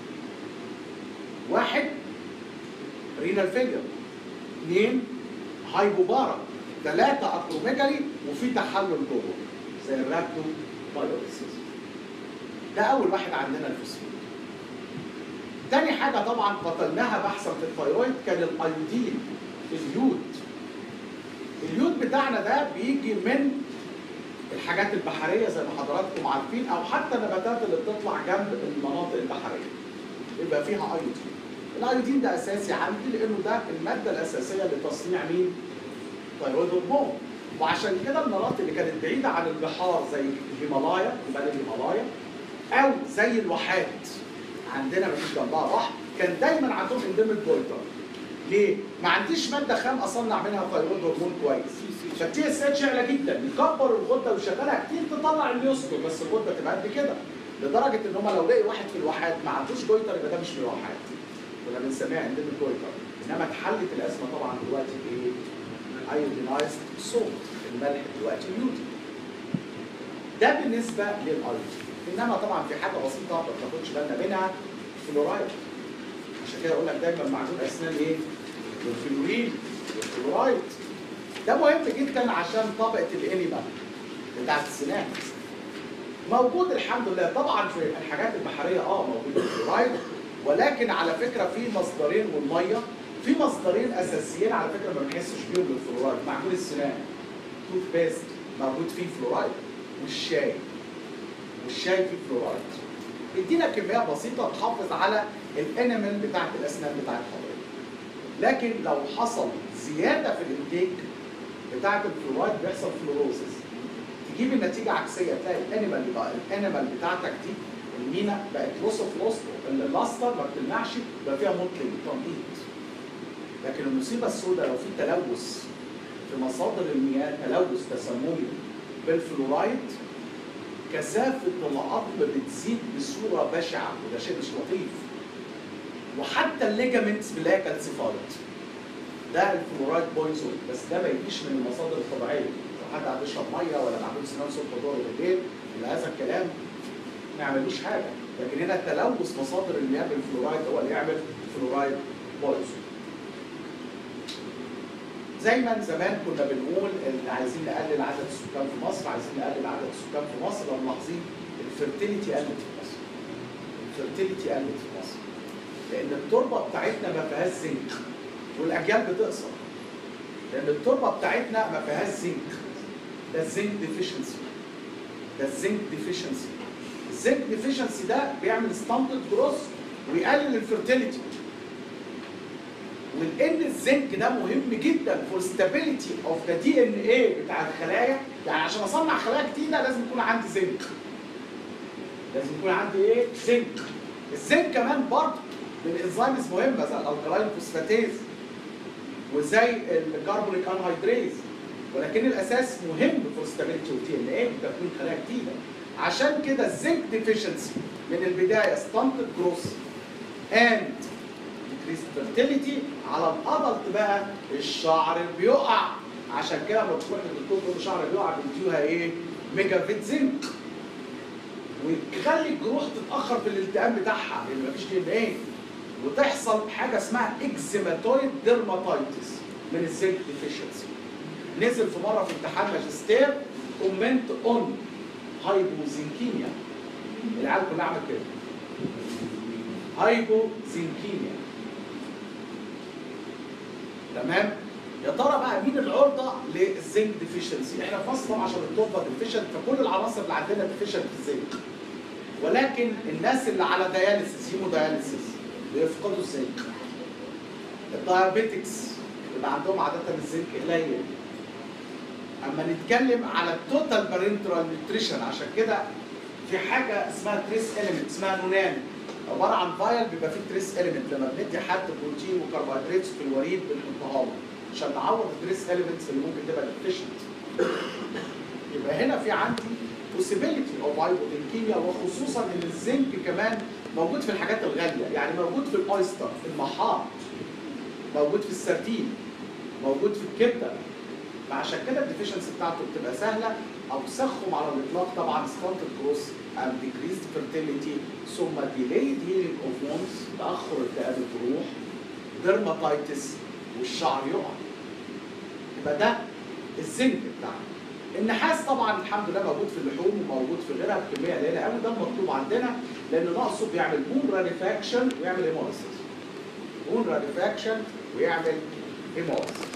واحد رينال فيلير اثنين هايبوبارا ثلاثة أكروميجالي وفي تحلل جوه زي الرابتو بايوريسيس ده أول واحد عندنا الفوسفين تاني حاجة طبعا قتلناها بحثا في الثيرويد كان الأيودين اليود اليود بتاعنا ده بيجي من الحاجات البحرية زي ما حضراتكم عارفين أو حتى النباتات اللي بتطلع جنب المناطق البحرية يبقى فيها أيودين الايودين ده اساسي عندي لانه ده الماده الاساسيه لتصنيع مين؟ ثيرويد هرمون وعشان كده المناطق اللي كانت بعيده عن البحار زي الهيمالايا جبال الهيمالايا او زي الواحات عندنا مفيش جنبها بحر كان دايما عندهم انديميك جويتر ليه؟ ما عنديش ماده خام اصنع منها ثيرويد هرمون كويس فالتي اس اتش يعلى جدا يكبر الغده ويشغلها كتير تطلع اللي يصدر بس الغده تبقى قد كده لدرجه ان هم لو لقي واحد في الواحات ما عندوش جويتر يبقى ده مش من الواحات كنا بنسميها انديميك جويتر انما اتحلت الازمه طبعا دلوقتي بايه؟ ايودينايزد سولت الملح دلوقتي يودي ده بالنسبه للايودين انما طبعا في حاجه بسيطه ما بناخدش بالنا منها فلورايد عشان كده اقول لك دايما معجون اسنان ايه؟ والفلورين والفلورايد ده مهم جدا عشان طبقه الانيما بتاعت السنان موجود الحمد لله طبعا في الحاجات البحريه اه موجود الفلورايد ولكن على فكره في مصدرين والميه في مصدرين اساسيين على فكره ما بنحسش بيهم للفلورايد معجون السنان توث بيست موجود فيه فلورايد والشاي والشاي فيه فلورايد ادينا كميه بسيطه تحافظ على الانيمال بتاعت الاسنان بتاعت حضرتك لكن لو حصل زياده في الانتيك بتاعت الفلورايد بيحصل فلوروسيس تجيب النتيجه عكسيه تلاقي الانيمال بقى الانيمال بتاعتك دي المينا بقت لوس اوف لوس اللاستر ما بتلمعش بقى فيها مطلق تنقيط لكن المصيبه السوداء لو في تلوث في مصادر المياه تلوث تسممي بالفلورايد كثافه العظم بتزيد بصوره بشعه وده شيء مش لطيف وحتى الليجامنتس بنلاقيها كالسيفايد ده الفلورايد بويزون بس ده ما يجيش من المصادر الطبيعيه لو حد قاعد يشرب ميه ولا معمول سنان صبح ظهر بالليل ولا هذا الكلام ما يعملوش حاجه لكن هنا تلوث مصادر المياه بالفلورايد هو اللي يعمل فلورايد بويزون زي ما زمان كنا بنقول ان عايزين نقلل عدد السكان في مصر عايزين نقلل عدد السكان في مصر لو ملاحظين الفيرتيليتي قلت في مصر الفيرتيليتي قلت في مصر لان التربه بتاعتنا ما فيهاش زنك والاجيال بتقصر لان التربه بتاعتنا ما فيهاش زنك ده الزنك ديفيشنسي ده الزنك ديفيشنسي الزنك ديفيشنسي ده بيعمل ستاندرد جروس ويقلل الفيرتيليتي ولان الزنك ده مهم جدا فور ستابيليتي اوف ذا دي ان ايه بتاع الخلايا يعني عشان اصنع خلايا جديده لازم يكون عندي زنك لازم يكون عندي ايه زنك الزنك كمان برضه من انزيمز مهمه زي الالكلاين فوسفاتيز وزي الكربونيك انهيدريز ولكن الاساس مهم فور ستابيليتي اوف دي ان ايه وتكوين خلايا جديده عشان كده الزنك ديفيشنسي من البدايه ستانتد جروس اند increased fertility على الادلت بقى الشعر بيقع عشان كده لما بتروح للدكتور تقول له شعر بيقع بيديها ايه؟ ميجا فيت زنك وتخلي الجروح تتاخر في الالتئام بتاعها لان مفيش دي ان ايه وتحصل حاجه اسمها اكزيماتويد ديرماتايتس من الزنك ديفيشنسي نزل في مره في امتحان ماجستير كومنت اون هايبوزنكيميا العيال كلها عملت كده هايبوزنكيميا تمام يا ترى بقى مين العرضه للزنك ديفيشنسي احنا في مصر طبعا عشان التربه ديفيشنت فكل العناصر اللي عندنا ديفيشنت في الزنك ولكن الناس اللي على دياليسيس هيمو دياليسيس بيفقدوا الزنك الدايابيتكس يبقى عندهم عاده الزنك قليل اما نتكلم على التوتال بارنترال نيوتريشن عشان كده في حاجه اسمها تريس اليمنت اسمها نونان عباره عن فايل بيبقى فيه تريس اليمنت لما بندي حد بروتين وكربوهيدرات في الوريد بنحطها له عشان نعوض التريس اليمنتس اللي ممكن تبقى ديفيشنت يبقى هنا في عندي possibility of hypotenكيميا وخصوصا ان الزنك كمان موجود في الحاجات الغاليه يعني موجود في الاويستر في المحار موجود في السردين موجود في الكبده فعشان كده الديفيشنسي بتاعته بتبقى سهله او تسخم على الاطلاق طبعا stunted growth and decreased fertility ثم delayed healing of wounds تاخر التئام الجروح dermatitis والشعر يقع يبقى ده الزنك بتاعنا النحاس طبعا الحمد لله موجود في اللحوم وموجود في غيرها بكميه قليله قوي ده المطلوب عندنا لان ناقصه بيعمل بون رانيفاكشن ويعمل هيموليسيس بون رانيفاكشن ويعمل هيموليسيس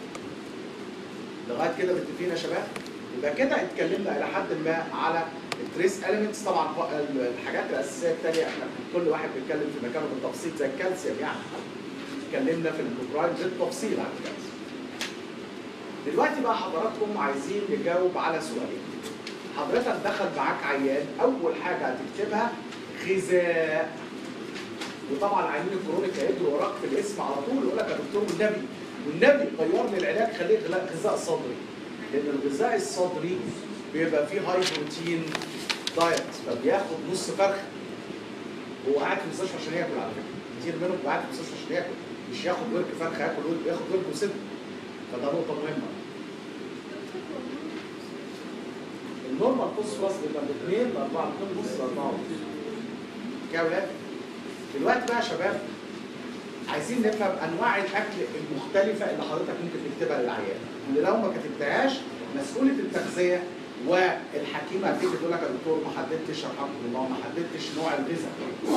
لغايه كده متفقين يا شباب يبقى كده اتكلمنا الى حد ما على التريس اليمنتس طبعا الحاجات الاساسيه الثانيه احنا كل واحد بيتكلم في مكانه بالتفصيل زي الكالسيوم يعني اتكلمنا في البروتراين بالتفصيل عن الكالسيوم دلوقتي بقى حضراتكم عايزين نجاوب على سؤالين حضرتك دخل معاك عيان اول حاجه هتكتبها غذاء وطبعا عيانين الكرونيك هيجروا وراك في الاسم على طول يقول لك يا دكتور والنبي والنبي غير لي العلاج خليه غلاء- غذاء صدري لان الغذاء الصدري بيبقى فيه هاي بروتين دايت فبياخد نص فرخه هو قاعد في المستشفى عشان ياكل على فكره كتير منهم قاعد في المستشفى عشان ياكل مش ياخد ورك فرخه ياكل ورك ياخد ورك وصدر فده نقطه مهمه النورمال فوسفورس بيبقى من 2 ل 4 2 ونص ل 4 ونص كده يا ولاد دلوقتي بقى يا شباب عايزين نفهم انواع الاكل المختلفه اللي حضرتك ممكن تكتبها للعيان اللي لو ما كتبتهاش مسؤوله التغذيه والحكيمه هتيجي تقول لك يا دكتور ما حددتش رحمكم الله ما حددتش نوع الغذاء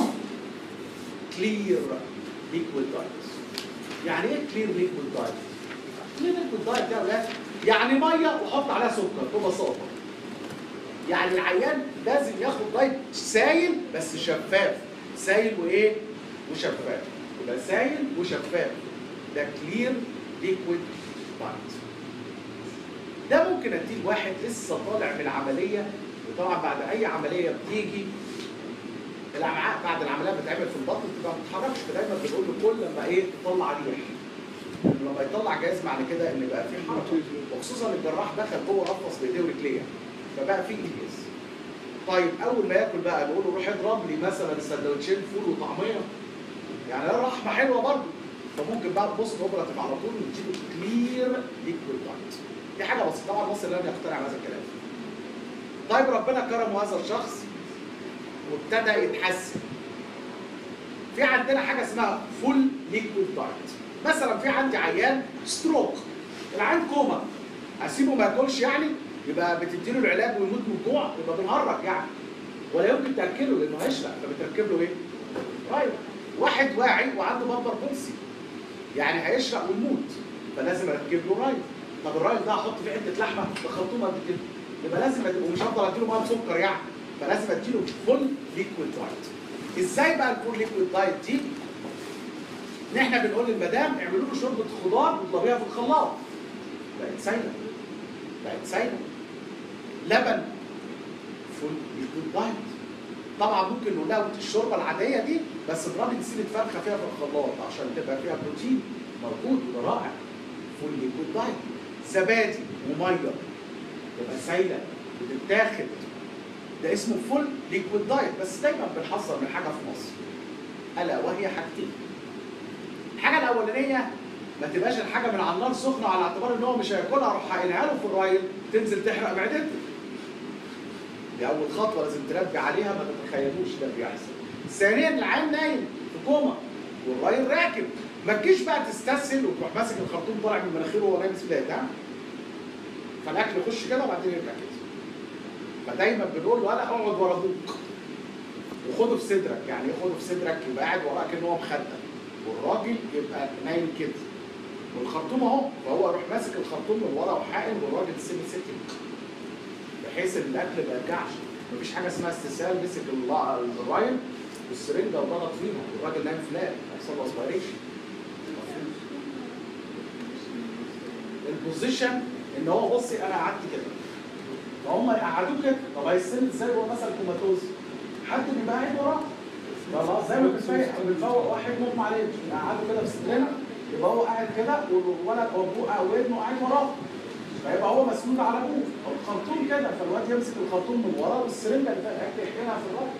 كلير ليكويد دايت يعني ايه كلير ليكويد دايت؟ كلير ليكويد دايت ده يا ولاد يعني ميه وحط عليها سكر ببساطه يعني العيان لازم ياخد دايت سايل بس شفاف سايل وايه وشفاف يبقى سايل وشفاف ده كلير ليكويد دايت ده ممكن اديه لواحد لسه طالع من العمليه وطبعا بعد اي عمليه بتيجي الامعاء بعد العمليه بتتعمل في البطن بتبقى ما بتتحركش فدايما بنقول له كل لما ايه تطلع ريح لما يطلع جاز معنى كده ان بقى في حركه وخصوصا الجراح دخل جوه رفص بايديه ورجليه فبقى في جهاز طيب اول ما ياكل بقى بقول له روح اضرب لي مثلا سندوتشين فول وطعميه يعني ده رحمه حلوه برضه فممكن بعد بوست اوبراتيف على طول نديله كلير ليكويد دايت دي حاجه بسيطه طبعا مصر لن يقتنع بهذا الكلام طيب ربنا كرم هذا الشخص وابتدى يتحسن في عندنا حاجه اسمها فول ليكويد دايت مثلا في عندي عيان ستروك العيان كوما اسيبه ما ياكلش يعني يبقى بتديله العلاج ويموت من الجوع يبقى بنهرج يعني ولا يمكن تاكله لانه هيشرق فبتركب له ايه؟ رايل واحد واعي وعنده بامبر بولسي يعني هيشرق ويموت فلازم اركب له رايل طب الرايل ده احط فيه حته لحمه بخرطومه قد كده يبقى لازم أدي- ومش هفضل اديله بقى بسكر يعني فلازم اديله فول ليكويد دايت ازاي بقى الفول ليكويد دايت دي؟ ان احنا بنقول للمدام اعملوا له شوربه خضار واضربيها في الخلاط بقت سايله بقت سايله لبن فول ليكويد دايت طبعا ممكن نقول لها الشوربه العاديه دي بس اضربي نسيله فرخه فيها في الخلاط عشان تبقى فيها بروتين موجود وده رائع فول ليكويد دايت زبادي وميه تبقى سايله بتتاخد ده اسمه فول ليكويد دايت بس دايما بنحذر من حاجه في مصر الا وهي حاجتين الحاجه الاولانيه ما تبقاش الحاجه من على النار سخنه على اعتبار ان هو مش هياكلها اروح حاقنها له في الرايل تنزل تحرق معدته دي اول خطوه لازم تربي عليها ما تتخيلوش ده بيحصل ثانيا العيان نايم في كوما والرايل راكب ما تجيش بقى تستسهل وتروح ماسك الخرطوم طالع من مناخيره وهو نايم سلاح ها فالاكل يخش كده وبعدين يرجع كده فدايما بنقول له انا اقعد ورا ابوك وخده في صدرك يعني ايه خده في صدرك يبقى قاعد وراك ان هو مخدة والراجل يبقى نايم كده والخرطوم اهو فهو يروح ماسك الخرطوم من ورا وحاقن والراجل سيب سيتنج بحيث ان الاكل ما يرجعش مفيش حاجه اسمها استسهال مسك الل- الرايل والسرنجه وضغط فيها والراجل نايم فلات هيحصل له اسبيريشن البوزيشن ان هو بصي انا قعدت كده فهم يقعدوه كده طب هيستند ازاي هو مثلا كوماتوز حد بيبقى قاعد وراه خلاص زي ما بنفوق بنفوق واحد مغمى عليه نقعده كده في صدرنا يبقى هو قاعد كده والولد او ابوه او ابنه قاعد وراه فيبقى هو مسنود على ابوه او الخرطوم كده فالواد يمسك الخرطوم من ورا والسرنجه اللي فيها يحكيها في الراجل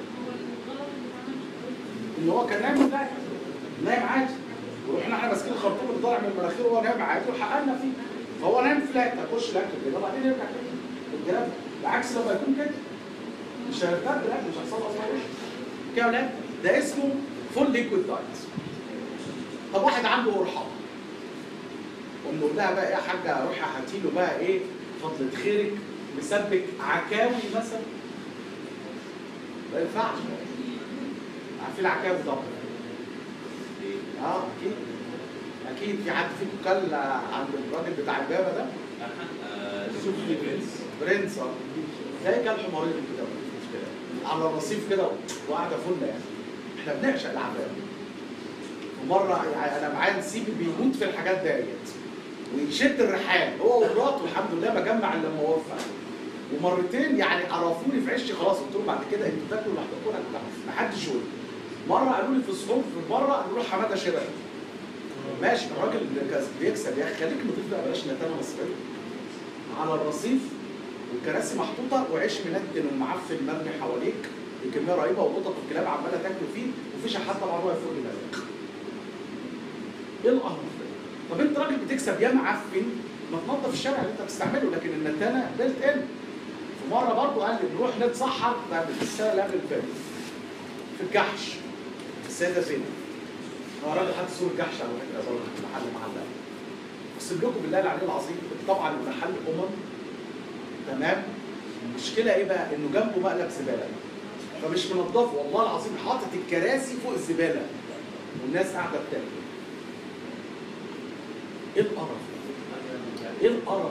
ان هو كان نايم ده نايم عادي ورحنا احنا ماسكين الخرطوم اللي طالع من مناخيره وهو نايم عادي وحققنا فيه فهو نايم فلات هيخش الاكل كده وبعدين يرجع كده الجرافة بالعكس لما يكون كده مش هيرتد الاكل مش هيحصل له اسبيريشن كده يا ولاد ده اسمه فول ليكويد دايت طب واحد عنده قرحه ونقول لها بقى ايه يا حاجه روحي هاتي له بقى ايه فضلة خيرك مسبك عكاوي مثلا ما ينفعش عارفين العكاوي طبعا اه اكيد اكيد في حد فيكم كل عند الراجل بتاع البابا ده شوف لي برنس برنس اه تلاقي كان حمارين كده مفيش مشكله على الرصيف كده وقاعده فله يعني احنا بنعشق العباد ومره يعني انا معايا نسيبي بيموت في الحاجات ديت ويشد الرحال هو ومراته الحمد لله بجمع اللي لما وفق ومرتين يعني قرفوني في عشي خلاص قلت لهم بعد كده انتوا تاكلوا لوحدكم انا كنت ما حدش يقول مره قالوا لي في صحون في مره قالوا له حماده شبه ماشي الراجل اللي كان بيكسب يا اخي خليك نضيف بقى بلاش نتانه مصريه على الرصيف والكراسي محطوطه وعيش منتن ومعفن مرمي حواليك بكميه رهيبه وقطط والكلاب عماله تاكل فيه وفي شحات طبعا واقف فوق دماغك. ايه القرف ده؟ طب انت راجل بتكسب يا معفن ما تنظف الشارع اللي انت بتستعمله لكن النتانه بيلت ان في مره برضه قال لي نروح نتسحر ده في السنه اللي قبل اللي فاتت في الجحش السيده زينب هو راجل حد صور جحش على فكره زي محل محل اقسم لكم بالله العلي العظيم طبعا المحل امم تمام المشكله ايه بقى انه جنبه مقلب زباله فمش منضفه والله العظيم حاطط الكراسي فوق الزباله والناس قاعده بتاكل ايه القرف ده؟ ايه القرف ده؟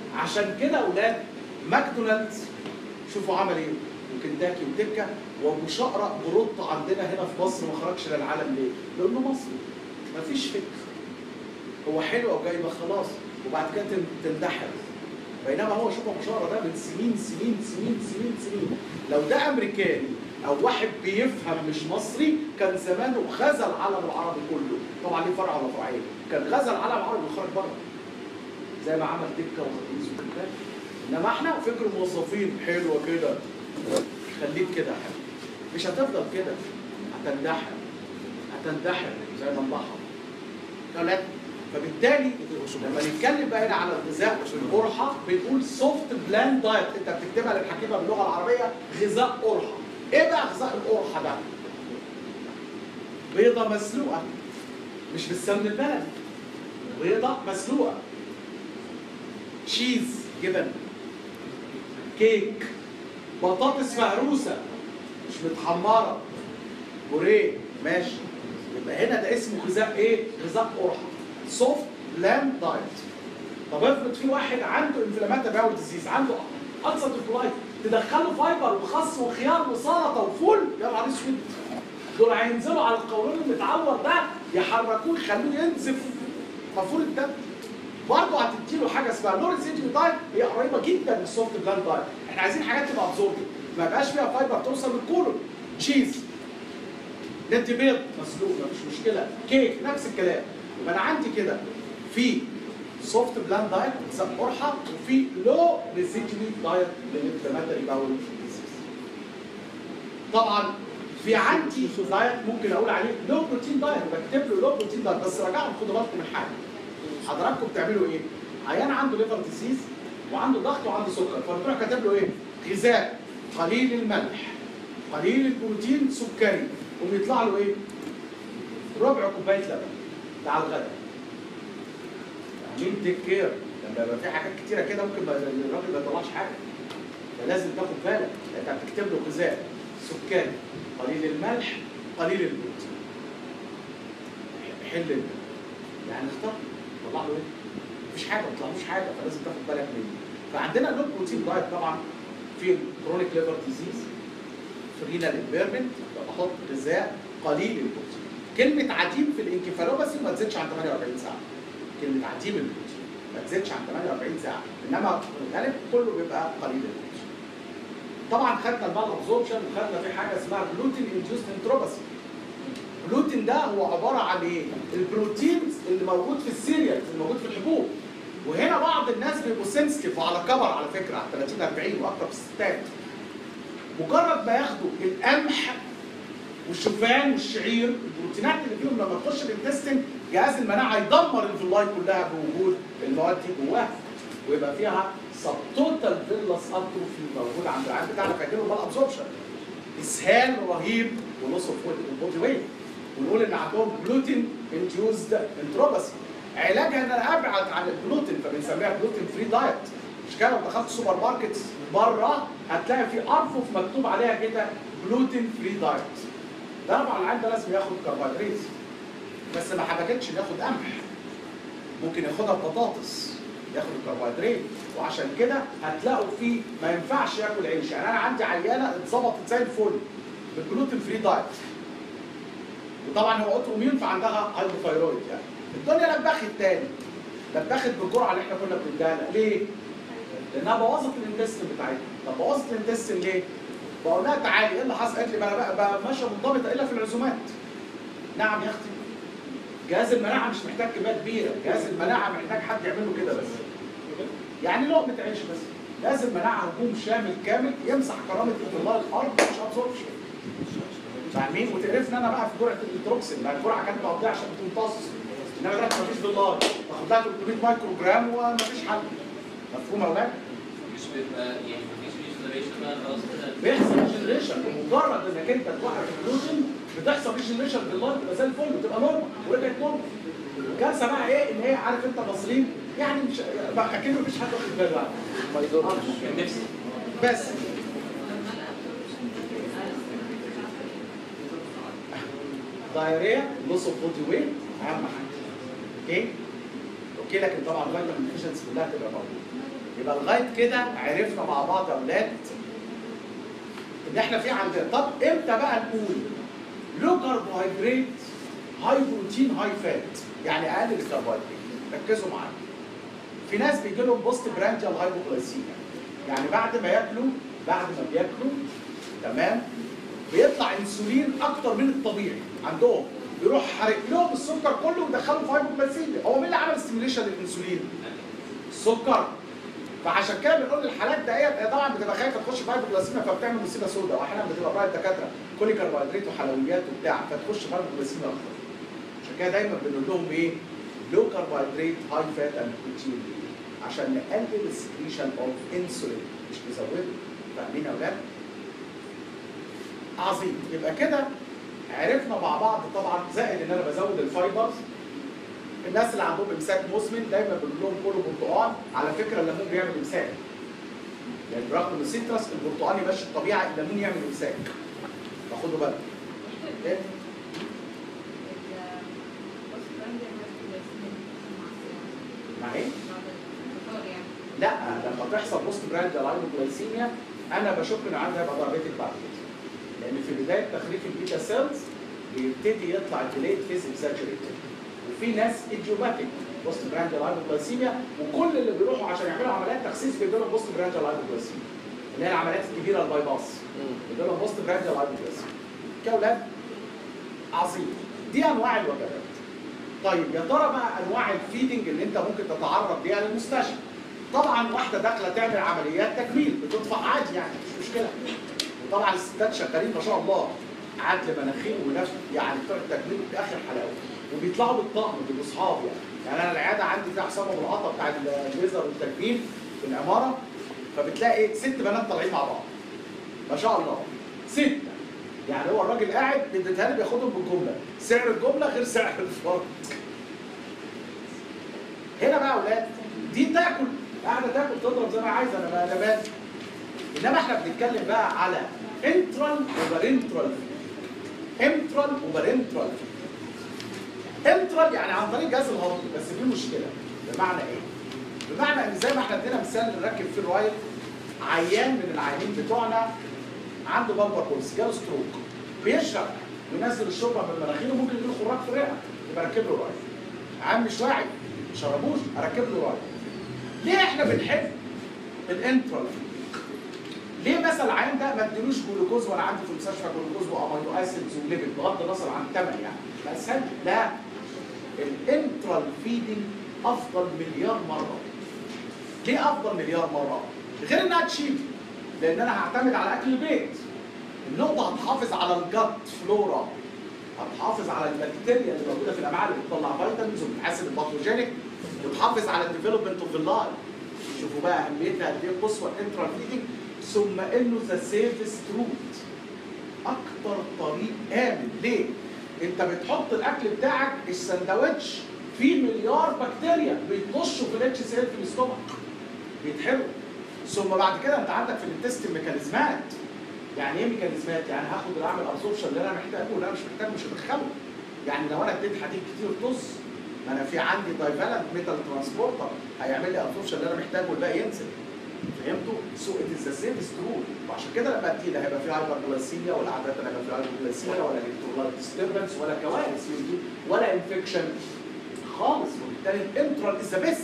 عشان كده اولاد ماكدونالدز شوفوا عمل ايه وكنتاكي وتكه وابو شقرة بروط عندنا هنا في مصر ما خرجش للعالم ليه؟ لانه مصري مفيش فكر هو حلو او جايبه خلاص وبعد كده تن- تندحر بينما هو شوف ابو شقرة ده من سنين سنين سنين سنين سنين لو ده امريكاني او واحد بيفهم مش مصري كان زمانه غزا العالم العربي كله طبعا ليه فرع ولا فرعين كان غزا العالم العربي وخرج بره زي ما عمل تكه وخطيس وكنتاكي انما احنا فكر موظفين حلوه كده خليك كده يا حبيبي مش هتفضل كده هتندحر هتندحر زي ما انضحر ثلاثة فبالتالي لما نتكلم بقى هنا على الغذاء والقرحة بنقول سوفت بلان دايت انت بتكتبها للحكيمة باللغة العربية غذاء قرحة ايه بقى غذاء القرحة ده؟ بيضة مسلوقة مش بالسمن البلدي بيضة مسلوقة تشيز جبن كيك بطاطس مهروسة مش متحمرة بوريه ماشي يبقى هنا ده اسمه غذاء ايه؟ غذاء قرحة سوفت بلان دايت طب افرض في واحد عنده انفلامات باول ديزيز عنده اقصى الكولايت تدخله فايبر وخس وخيار وسلطه وفول يا نهار اسود دول هينزلوا على القولون المتعور ده يحركوه يخلوه ينزف مفهول الدم برضه هتديله حاجه اسمها لوريزيديو دايت هي قريبه جدا من السوفت بلان دايت احنا عايزين حاجات تبقى ابزوربد ما يبقاش فيها فايبر توصل للكولون تشيز ندي بيض مسلوق مفيش مشكله كيك نفس الكلام يبقى انا عندي كده في سوفت بلان دايت زي قرحه وفي لو ريزيديو دايت للانفلاماتوري باول طبعا في عندي دايت ممكن اقول عليه لو بروتين دايت بكتب له لو بروتين دايت بس راجعوا خدوا بالكم من حاجه حضراتكم بتعملوا ايه؟ عيان عنده ليفر ديزيز وعنده ضغط وعنده سكر فبتروح كاتب له ايه؟ غذاء قليل الملح قليل البروتين سكري وبيطلع له ايه؟ ربع كوبايه لبن ده على الغداء مين تيك كير لما يبقى في حاجات كتيره كده ممكن بقى الراجل ما يطلعش حاجه فلازم تاخد بالك انت بتكتب له غذاء سكري قليل الملح قليل البروتين حل انت. يعني اختار طلع له ايه؟ مفيش حاجه ما طلعلوش حاجه فلازم تاخد بالك منه فعندنا لو بروتين دايت طبعا في كرونيك ليفر ديزيز فرينال امبيرمنت بحط غذاء قليل البروتين كلمه عديم في الانكفالوباثي ما تزيدش عن 48 ساعه كلمه عديم البروتين ما تزيدش عن 48 ساعه انما في الغالب كله بيبقى قليل البروتين طبعا خدنا المال ابزوربشن وخدنا في حاجه اسمها جلوتين انديوست انتروباثي الجلوتين ده هو عباره عن ايه؟ البروتينز اللي موجود في السيريال اللي موجود في الحبوب وهنا بعض الناس بيبقوا سنسيتيف وعلى كبر على فكره على 30 40 واكتر في الستات مجرد ما ياخدوا القمح والشوفان والشعير البروتينات اللي فيهم لما تخش الانتستين جهاز المناعه يدمر الفيلاي كلها بوجود المواد دي جواها ويبقى فيها سب توتال فيلس اتروفي موجود عند العيان بتاعنا فاكرينه مال ابزوربشن اسهال رهيب ولوس اوف بودي ويت ونقول ان عندهم جلوتين انديوزد انتروباسي علاجها ان انا ابعد عن الجلوتين فبنسميها جلوتين فري دايت مش كده لو دخلت سوبر ماركت بره هتلاقي في ارفف مكتوب عليها كده جلوتين فري دايت ده طبعا العيان ده لازم ياخد كربوهيدرات بس ما حبكتش ياخد قمح ممكن ياخدها بطاطس ياخد الكربوهيدرات وعشان كده هتلاقوا فيه ما ينفعش ياكل عيش يعني انا عندي عيانه اتظبطت زي الفل بالجلوتين فري دايت وطبعا هو اوتو اميون فعندها هايبوثايرويد يعني الدنيا لبخت تاني لبخت بالجرعه اللي احنا كنا بنديها لها ليه؟ لانها بوظت الانتستين بتاعتها طب بوظت الانتستين ليه؟ بقول لها تعالي ايه اللي حصل؟ قالت لي ما انا بقى, بقى ماشيه منضبطه الا في العزومات نعم يا اختي جهاز المناعه مش محتاج كميه كبيره جهاز المناعه محتاج حد يعمل له كده بس يعني لقمه عيش بس لازم مناعه هجوم شامل كامل يمسح كرامه الله الارض مش ابسوربشن فاهمين وتقرفني انا بقى في جرعه التروكسين ما الجرعه كانت مقضيه عشان تمتص انما دلوقتي مفيش بالله باخد لها 300 مايكرو جرام ومفيش حل مفهوم يا اولاد؟ مش بيبقى يعني مفيش ريجنريشن بقى خلاص كده بيحصل ريجنريشن بمجرد انك انت توقف الجلوتين بتحصل ريجنريشن بالله بتبقى زي الفل بتبقى نورمال ورجعت نورمال الكارثه بقى ايه ان هي عارف انت مصريين يعني مش بقى اكيد مفيش حد واخد باله يعني ما يضرش كان نفسي بس دايريا لوس اوف بودي ويت اهم حاجه اوكي اوكي لكن طبعا الفيتامين ديفيشنسي كلها تبقى موجوده يبقى لغايه كده عرفنا مع بعض يا اولاد ان احنا في عندنا طب امتى بقى نقول لو كربوهيدرات هاي بروتين هاي فات يعني اقل الكربوهيدرات ركزوا معايا في ناس بيجي لهم بوست برانديال هايبوغلايسيميا يعني بعد ما ياكلوا بعد ما بياكلوا تمام بيطلع انسولين اكتر من الطبيعي عندهم يروح حارق لهم السكر كله ويدخلهم في هايبوغلايسيميا هو مين اللي عمل ستيميليشن للانسولين؟ السكر فعشان كده بنقول الحالات ديت هي طبعا بتبقى خايفه تخش في هايبوغلاسيميا فبتعمل مصيبه سوداء واحيانا بتبقى براءه الدكاتره كل كربوهيدرات وحلويات وبتاع فتخش في هايبوغلاسيميا اكتر عشان كده دايما بنقول لهم ايه؟ لو كربوهيدرات هاي فات اند بروتين عشان نقلل السكريشن اوف انسولين مش نزوده فاهمين يا اولاد؟ عظيم يبقى كده عرفنا مع بعض طبعا زائد ان انا بزود الفايبرز الناس اللي عندهم امساك مزمن دايما بنقول لهم كلوا برتقال على فكره الليمون بيعمل امساك يعني برغم ان السيترس البرتقال يمشي الطبيعه الليمون يعمل امساك فخدوا بالك إيه؟ مع ايه؟ لا لما تحصل بوست براند الهايبوغلايسيميا انا بشك ان عندها هيبقى دايابيتك بعد كده لان في بدايه تخريف البيتا سيلز بيبتدي يطلع الديليت فيز اكزاجريتد وفي ناس ايديوباتيك بوست براند الهايبوغلايسيميا وكل اللي بيروحوا عشان يعملوا عمليات تخسيس بيجي لهم بوست براند الهايبوغلايسيميا اللي هي العمليات الكبيره الباي باس بيجي لهم بوست براند الهايبوغلايسيميا كاولاد عظيم دي انواع الوجبات طيب يا ترى بقى انواع الفيدنج اللي انت ممكن تتعرض ليها للمستشفى طبعا واحده داخله تعمل عمليات تجميل بتدفع عادي يعني مش مشكله وطبعا الستات شغالين ما شاء الله عدل مناخير ونفس يعني بتوع التجميل باخر حلاوه وبيطلعوا بالطقم بيبقوا اصحاب يعني يعني انا العياده عندي فيها حسام ابو العطا بتاع الليزر والتجميل في العماره فبتلاقي ست بنات طالعين مع بعض ما شاء الله ستة يعني هو الراجل قاعد بيديها بياخدهم بالجمله سعر الجمله غير سعر الفرد هنا بقى يا اولاد دي تاكل قاعده تاكل تضرب زي ما عايزه انا بقى انا مالي انما احنا بنتكلم بقى على انترال وبارنترال انترال وبارنترال انترال يعني عن طريق جهاز الهضم بس في مشكله بمعنى ايه؟ بمعنى ان زي ما احنا ادينا مثال نركب فيه الرايل عيان من العيانين بتوعنا عنده بلبر بولس جاله ستروك بيشرب وينزل الشوربه من مناخيره ممكن يجيله خراج في الرئه يبقى ركب له رايل عام مش واعي ما شربوش اركب له رايل ليه احنا بنحب الانترال ليه مثلا العيان ده ما اديلوش جلوكوز وانا عندي في المستشفى جلوكوز وامينو اسيدز وليبيد بغض النظر عن الثمن يعني بس هل لا الانترال فيدنج افضل مليار مره ليه افضل مليار مره غير انها تشيل لان انا هعتمد على اكل البيت النقطه هتحافظ على الجت فلورا هتحافظ على البكتيريا اللي موجوده في الامعاء اللي بتطلع فيتامينز وبتحسن الباثوجينيك وتحافظ على الديفلوبمنت اوف اللاي شوفوا بقى اهميتها قد ايه قصوى الانترال فيدنج ثم انه ذا سيفست روت اكتر طريق امن ليه؟ انت بتحط الاكل بتاعك السندوتش فيه مليار بكتيريا بيطشوا في الاتش سي ال في الاستومك بيتحرقوا ثم بعد كده انت عندك في الانتستين ميكانيزمات يعني ايه ميكانيزمات؟ يعني هاخد اللي اعمل ابسوربشن اللي انا محتاجه واللي انا مش محتاجه مش هدخله يعني لو انا اديت حديد كتير طز ما انا في عندي دايفالنت ميتال ترانسبورتر هيعمل لي ابسوربشن اللي انا محتاجه والباقي ينزل فهمتوا؟ سو ات از ذا سيفست رول وعشان كده لما ادي لا هيبقى في هايبرجلاسيميا ولا عاده هيبقى في هايبرجلاسيميا ولا الكترولايت ديستربنس ولا كوارث يجي ولا انفكشن خالص وبالتالي الانترال از ذا بيست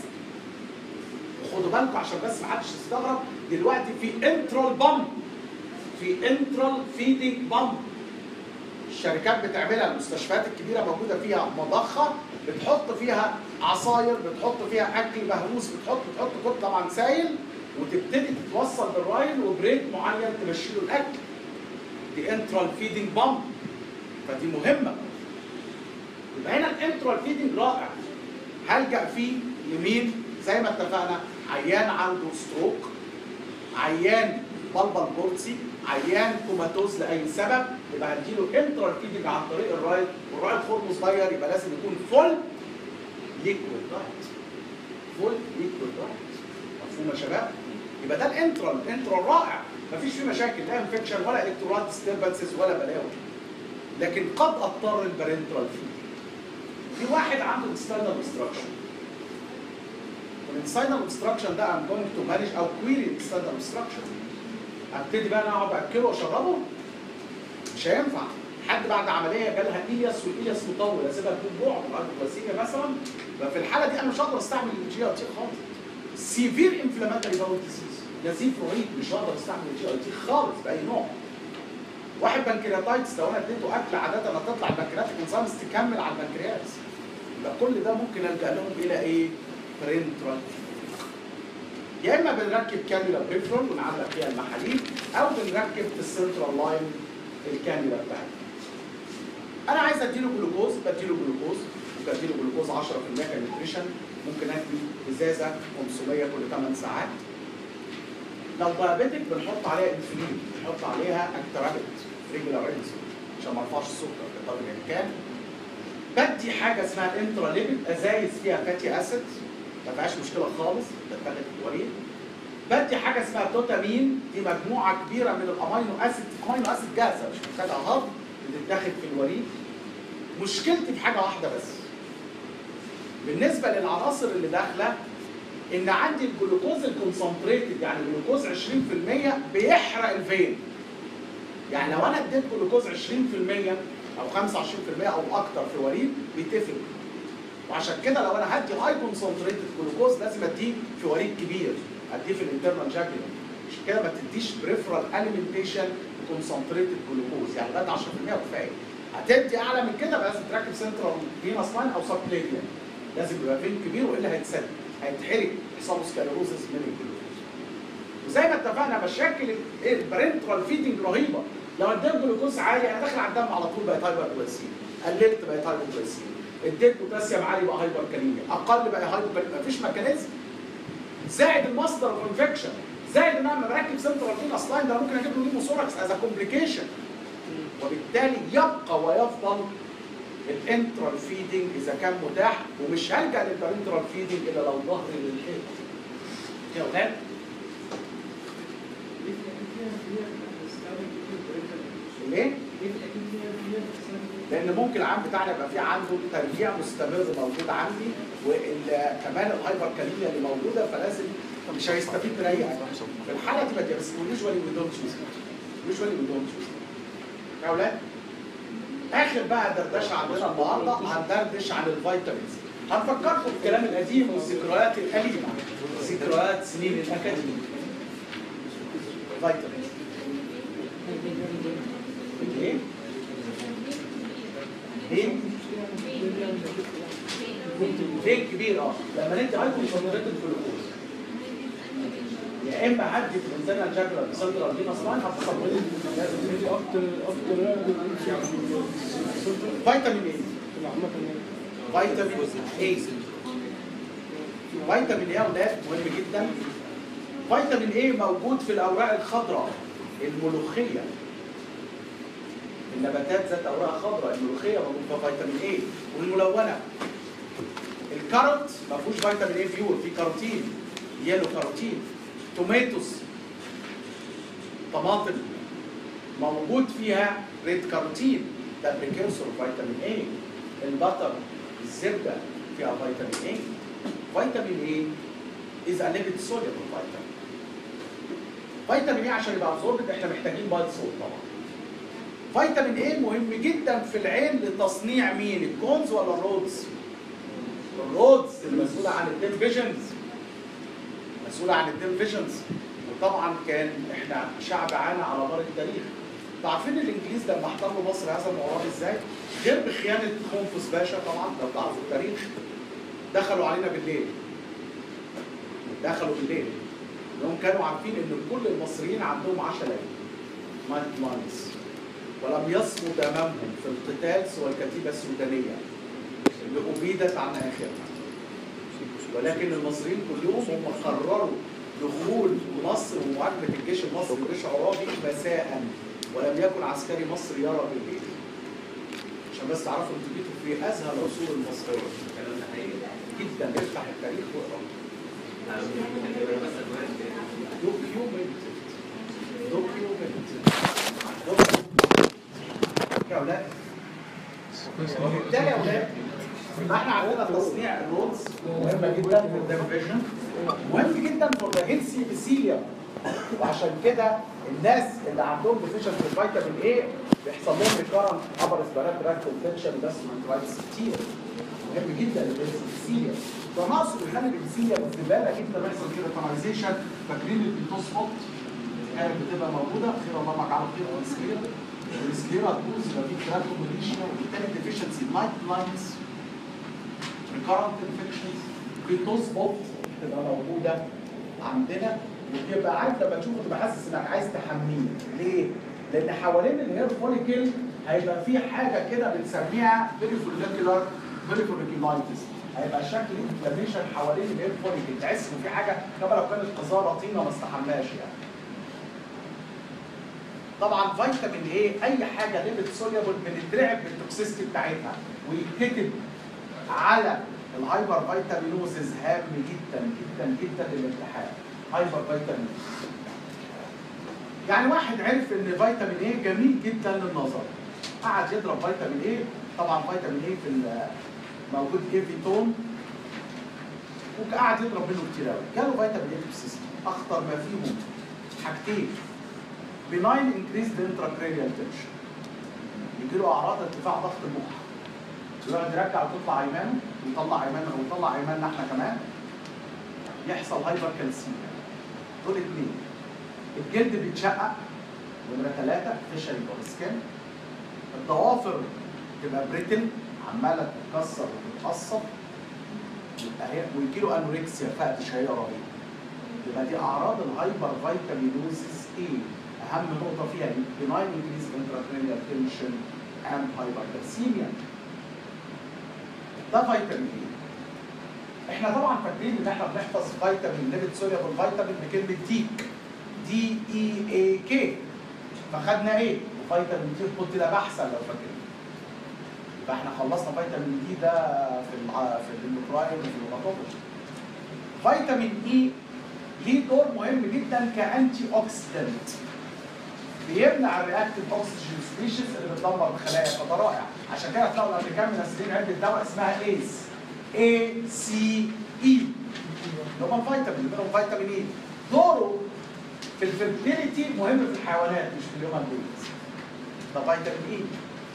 وخدوا بالكم عشان بس ما حدش يستغرب دلوقتي في انترال بامب في انترال فيدنج بامب الشركات بتعملها المستشفيات الكبيره موجوده فيها مضخه بتحط فيها عصاير بتحط فيها اكل مهروس بتحط بتحط كل طبعا سايل وتبتدي تتوصل بالرايل وبريد معين تمشي له الاكل دي انترال فيدنج بامب فدي مهمه يبقى هنا الانترال فيدنج رائع هلجا فيه لمين زي ما اتفقنا عيان عنده ستروك عيان بلبل بورسي عيان كوماتوز لاي سبب يبقى هديله انترال فيدنج عن طريق الرايل والرايل خرم صغير يبقى لازم يكون فول ليكويد دايت فول ليكويد دايت مفهوم يا شباب؟ يبقى ده الانترال الانترال رائع مفيش فيه مشاكل لا انفكشن ولا الكترونات ديستربنسز ولا بلاوي لكن قد اضطر البرنترال فيه في واحد عنده اكسترنال obstruction الانسايدر اوبستراكشن ده ام جوينج تو مانج او كويري الانسايدر اوبستراكشن ابتدي بقى انا اقعد اكله واشربه مش هينفع حد بعد عمليه جالها الياس والالياس مطول اسيبها تكون بعد الهايبوغلاسيميا مثلا ففي الحاله دي انا مش هقدر استعمل الجي اي تي خالص سيفير انفلاماتوري باول ديزيز نزيف رهيب مش هقدر استعمل الجي اي تي خالص باي نوع واحد بنكرياتايتس لو انا اديته اكل عاده هتطلع البنكرياتيك انزيمز تكمل على البنكرياس يبقى كل ده ممكن الجا لهم الى ايه؟ برينترال يا اما بنركب كانيولا بريفرون ونعلق فيها المحاليل او بنركب في السنترال لاين الكانيولا بتاعتنا. انا عايز اديله جلوكوز بديله جلوكوز ممكن اديله جلوكوز 10% كنيوتريشن ممكن ادي ازازه 500 كل 8 ساعات. لو دايابيتك بنحط عليها انسولين بنحط عليها اكترابت ريجولار انسولين عشان ما ارفعش السكر بقدر الامكان. بدي حاجه اسمها انترا ليبيد ازايز فيها فاتي اسيد ما فيهاش مشكله خالص بتتاخد في الوريد بدي حاجه اسمها توتامين دي مجموعه كبيره من الامينو اسيد امينو اسيد جاهزه مش محتاجه هضم بتتاخد في الوريد مشكلتي في حاجه واحده بس بالنسبه للعناصر اللي داخله ان عندي الجلوكوز الكونسنتريتد يعني جلوكوز 20% بيحرق الفين يعني لو انا اديت جلوكوز 20% او 25% او اكتر في وريد بيتفق وعشان كده لو انا هدي هاي كونسنتريتد جلوكوز لازم اديه في وريد كبير اديه في الانترنال جاكيولا عشان كده ما تديش بريفرال اليمنتيشن كونسنتريتد جلوكوز يعني لغايه 10% وكفايه هتدي اعلى من كده بقى لازم تركب سنترال فينس لاين او سبليفيان لازم يبقى فين كبير والا هيتسد هيتحرق يحصل له سكلروزس من الجلوكوز وزي ما اتفقنا مشاكل البرنترال فيدنج رهيبه لو اديت جلوكوز عالي انا داخل على الدم على طول بقت هايبر جلايسيميا قللت بقت هايبر جلايسيميا اديت بوتاسيوم عالي بقى هايبر كاليميا اقل بقى هايبر كاليميا مفيش ميكانيزم زائد المصدر اوف انفكشن زائد ان انا لما بركب سنترال فينس لاين ده ممكن اجيب له نيموثوركس از كومبليكيشن وبالتالي يبقى ويفضل الانترال فيدنج اذا كان متاح ومش هلجا للبارنترال فيدنج الا لو ظهري للحيط يا ولاد ليه؟ لان ممكن العام بتاعنا يبقى في عنده ترجيع مستمر موجود عندي وكمان الهايبر كاليميا اللي موجوده فلازم مش هيستفيد بريح في الحاله دي بدي بس يوجوالي وي دونت يوز يوجوالي وي دونت يوز يا اولاد اخر بقى دردشه عندنا النهارده هندردش عن الفيتامينز هنفكركم بالكلام القديم والذكريات الأليمة ذكريات سنين الأكاديمية فيتامينز ايه؟ ايه؟ فين كبير اه لما ندي هاي كونسنتريتد جلوكوز يا اما هدي في الانسان الجاكرا بسنترال فينس لاين هتصل لازم اكتر اكتر فيتامين ايه؟ فيتامين ايه فيتامين ايه يا اولاد مهم جدا فيتامين ايه موجود في الاوراق الخضراء الملوخيه النباتات ذات اوراق خضراء الملوخيه موجود فيها فيتامين ايه والملونه الكاروت ما فيهوش فيتامين ايه بيور في كاروتين يلو كاروتين توماتوس طماطم موجود فيها ريد كاروتين ده بريكيرسور فيتامين ايه البطر الزبده فيها فيتامين ايه فيتامين ايه is a lipid soluble vitamin فيتامين ايه عشان يبقى absorbed احنا محتاجين بايت صوت طبعا فيتامين ايه مهم جدا في العين لتصنيع مين الكونز ولا الرودز الرودز المسؤوله عن الديم فيجنز مسؤوله عن الديم فيجنز وطبعا كان احنا شعب عانى على مر التاريخ انتوا عارفين الانجليز لما احتلوا مصر هذا المعرض ازاي؟ غير بخيانه خنفس باشا طبعا لو تعرفوا التاريخ دخلوا علينا بالليل دخلوا بالليل لانهم كانوا عارفين ان كل المصريين عندهم عشاء ليل نايت ماينز ولم يصموا دمامهم في القتال سوى الكتيبه السودانيه اللي ابيدت عن اخرها ولكن المصريين كلهم هم قرروا دخول مصر ومواجهه الجيش المصري الجيش عرابي مساء ولم يكن عسكري مصري يرى بالليل عشان بس تعرفوا انتوا جيتوا في ازهى العصور المصريه الكلام ده حقيقي جدا افتح التاريخ واقرا دوكيومنت دوكيومنت يا اولاد وبالتالي يا اولاد يبقى احنا عندنا تصنيع الرودز مهمه جدا في الدم فيجن مهم جدا فور ذا هيلثي ابيثيليوم وعشان كده الناس اللي عندهم ديفيشنسي في فيتامين ايه بيحصل لهم ريكارنت ابر اسبرات تراكت انفكشن بس مانترايتس كتير مهم جدا الهيلثي ابيثيليوم فنقص بيخلي الابيثيليوم الزباله جدا بيحصل كده كاناليزيشن فاكرين البيتوس فوت كانت بتبقى موجوده خير الله معك على خير والسكيرا السكيرا تبوظ يبقى في كراكوميليشيا وبالتالي ديفيشنسي لايت بلايندز recurrent infections بيتوس فوت تبقى موجوده عندنا وتبقى عارف لما تشوفه تبقى حاسس انك عايز تحميه ليه؟ لان حوالين الهير فوليكل هيبقى في حاجه كده بنسميها فيريفوليكولار فيريفوليكولايتس هيبقى شكل انفلاميشن حوالين الهير فوليكل تحس انه في حاجه كما لو كانت قذاره طينه ما استحماش يعني طبعا فيتامين ايه اي حاجه ليبت سوليبل بنترعب بالتوكسيستي بتاعتها ويتكتب على الهايبر فيتامينوزز هام جدا جدا جدا للامتحان هايبر فيتامين يعني واحد عرف ان فيتامين ايه جميل جدا للنظر قعد يضرب فيتامين ايه طبعا فيتامين ايه في ال- موجود ايه فيتون وقعد يضرب منه كتير قوي جاله فيتامين ايه توكسيستي اخطر ما فيهم حاجتين بناين انكريز انتراكرينيال تنشن يجي له اعراض ارتفاع ضغط المخ يقعد يرجع وتطلع ايمانه ويطلع ايمانه ويطلع ايماننا احنا كمان يحصل هايبر كالسيميا دول اثنين الجلد بيتشقق نمره ثلاثه فيشل سكين الضوافر تبقى بريتل عماله تتكسر وتتقصر يبقى هي ويجي له انوركسيا فقد شهيه رهيبه يبقى دي اعراض الهايبر فيتامينوزيس ايه اهم نقطه فيها بناين انكريز انتراكرينيال تنشن اند هايبر كالسيميا ده فيتامين ايه احنا طبعا فاكرين ان احنا بنحفظ فيتامين ليبت سوليبل فيتامين بكلمه ديك دي اي اي كي فخدنا ايه وفيتامين دي خد كده بحثا لو فاكرين يبقى احنا خلصنا فيتامين دي ده في الع- في الاندوكراين وفي الروماتولوجي فيتامين اي ليه دور مهم جدا كانتي اوكسيدنت بيمنع الرياكتيف اوكسجين سبيشيز اللي بتدمر الخلايا فده رائع عشان كده هتلاقوا الامريكان منزلين علبه دواء اسمها ايز اي سي اي اللي هم الفيتامين منهم فيتامين اي دوره في الفيرتيليتي مهم في الحيوانات مش في الهيومن بينز ده فيتامين اي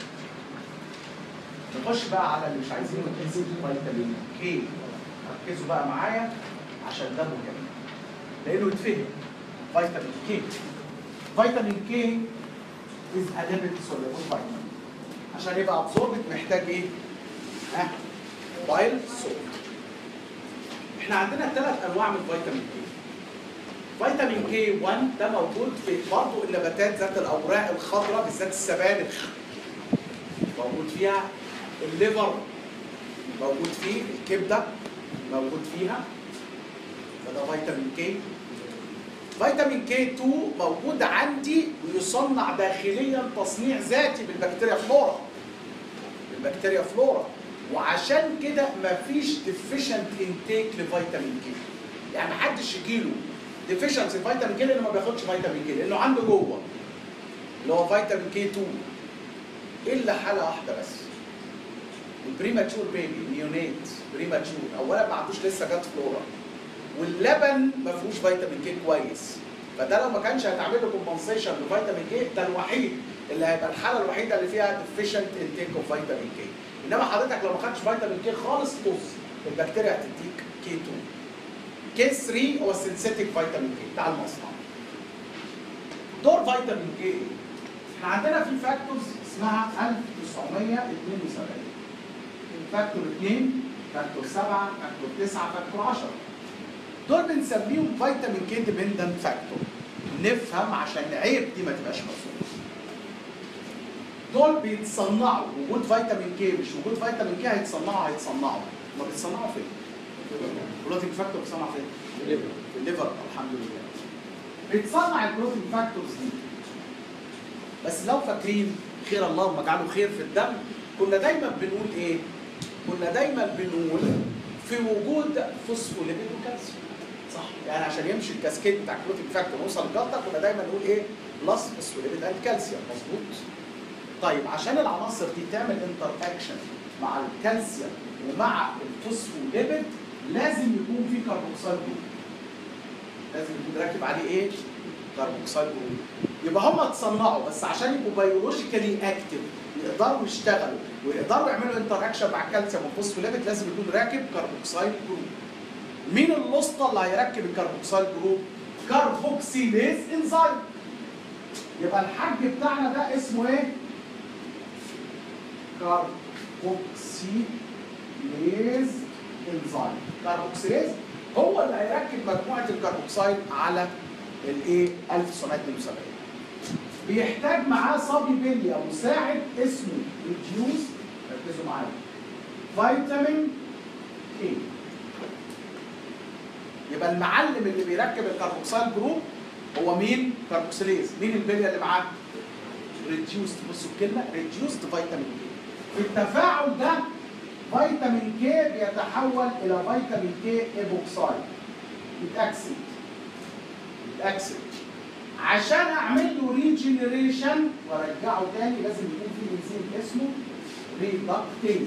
نخش بقى على اللي مش عايزين ننسى فيتامين كي ركزوا بقى معايا عشان ده مهم لانه يتفهم فيتامين كي فيتامين كي از a lipid soluble vitamin عشان يبقى ابزوربت محتاج ايه؟ ها؟ بايل سولت احنا عندنا ثلاث انواع من فيتامين كي فيتامين كي 1 ده موجود في برضه النباتات ذات الاوراق الخضراء بالذات السبانخ موجود فيها الليفر موجود فيه الكبده موجود فيها فده فيتامين كي فيتامين كي 2 موجود عندي ويصنع داخليا تصنيع ذاتي بالبكتيريا فلورا بالبكتيريا فلورا وعشان كده مفيش ديفيشنت انتيك لفيتامين كي يعني محدش يجيله ديفيشنسي فيتامين كي لانه ما بياخدش فيتامين كي لانه عنده جوه اللي هو فيتامين كي 2 الا حاله واحده بس البريماتشور بيبي نيونيت بريماتشور اولا ما عندوش لسه جات فلورا واللبن ما فيهوش فيتامين كي كويس فده لو ما كانش هيتعمل له كومبنسيشن لفيتامين كي ده الوحيد اللي هيبقى الحاله الوحيده اللي فيها ديفيشنت انتيك اوف فيتامين كي انما حضرتك لو ما خدتش فيتامين كي خالص طز البكتيريا هتديك كي 2 كي 3 هو السنسيتيك فيتامين كي بتاع المصنع دور فيتامين كي ايه؟ احنا عندنا في فاكتورز اسمها 1972 فاكتور 2 فاكتور 7 فاكتور 9 فاكتور 10 دول بنسميهم فيتامين كي ديبندنت فاكتور نفهم عشان عيب دي ما تبقاش مفهومه دول بيتصنعوا وجود فيتامين كي مش وجود فيتامين كي هيتصنعوا هيتصنعوا ما بيتصنعوا فين؟ البروتين فاكتور بيتصنع فين؟ في الليفر الحمد لله بيتصنع البروتين فاكتورز دي بس لو فاكرين خير اللهم اجعله خير في الدم كنا دايما بنقول ايه؟ كنا دايما بنقول في وجود فوسفوليبيد وكالسيوم صح يعني عشان يمشي الكاسكيد بتاع البروتين فاكتور ويوصل للجلطه كنا دايما نقول ايه؟ بلس فوسفوليبيد اند كالسيوم مظبوط طيب عشان العناصر دي تعمل انتر اكشن مع الكالسيوم ومع الفوسفوليبيد لازم يكون في كربوكسيل جروب لازم يكون راكب عليه ايه؟ كربوكسيل جروب يبقى هم اتصنعوا بس عشان يبقوا بيولوجيكالي اكتف يقدروا يشتغلوا ويقدروا يعملوا انتر اكشن مع الكالسيوم والفوسفوليبيد لازم يكون راكب كربوكسيل جروب مين الوسطى اللي هيركب الكربوكسيل جروب؟ كربوكسيليز انزيم يبقى الحاج بتاعنا ده اسمه ايه؟ كربوكسيليز انزيم كربوكسيليز هو اللي هيركب مجموعه الكربوكسيل على الايه 1972 بيحتاج معاه صبي بليا مساعد اسمه ريديوس ركزوا معايا فيتامين اي يبقى المعلم اللي بيركب الكربوكسيل جروب هو مين؟ كربوكسيليز مين البليه اللي معاه؟ ريديوست بصوا الكلمه ريديوست فيتامين كي في التفاعل ده فيتامين كي بيتحول الى فيتامين كي ايبوكسايد يتاكسد يتاكسد عشان اعمل له ريجنريشن وارجعه تاني لازم يكون في انزيم اسمه ريدكتيز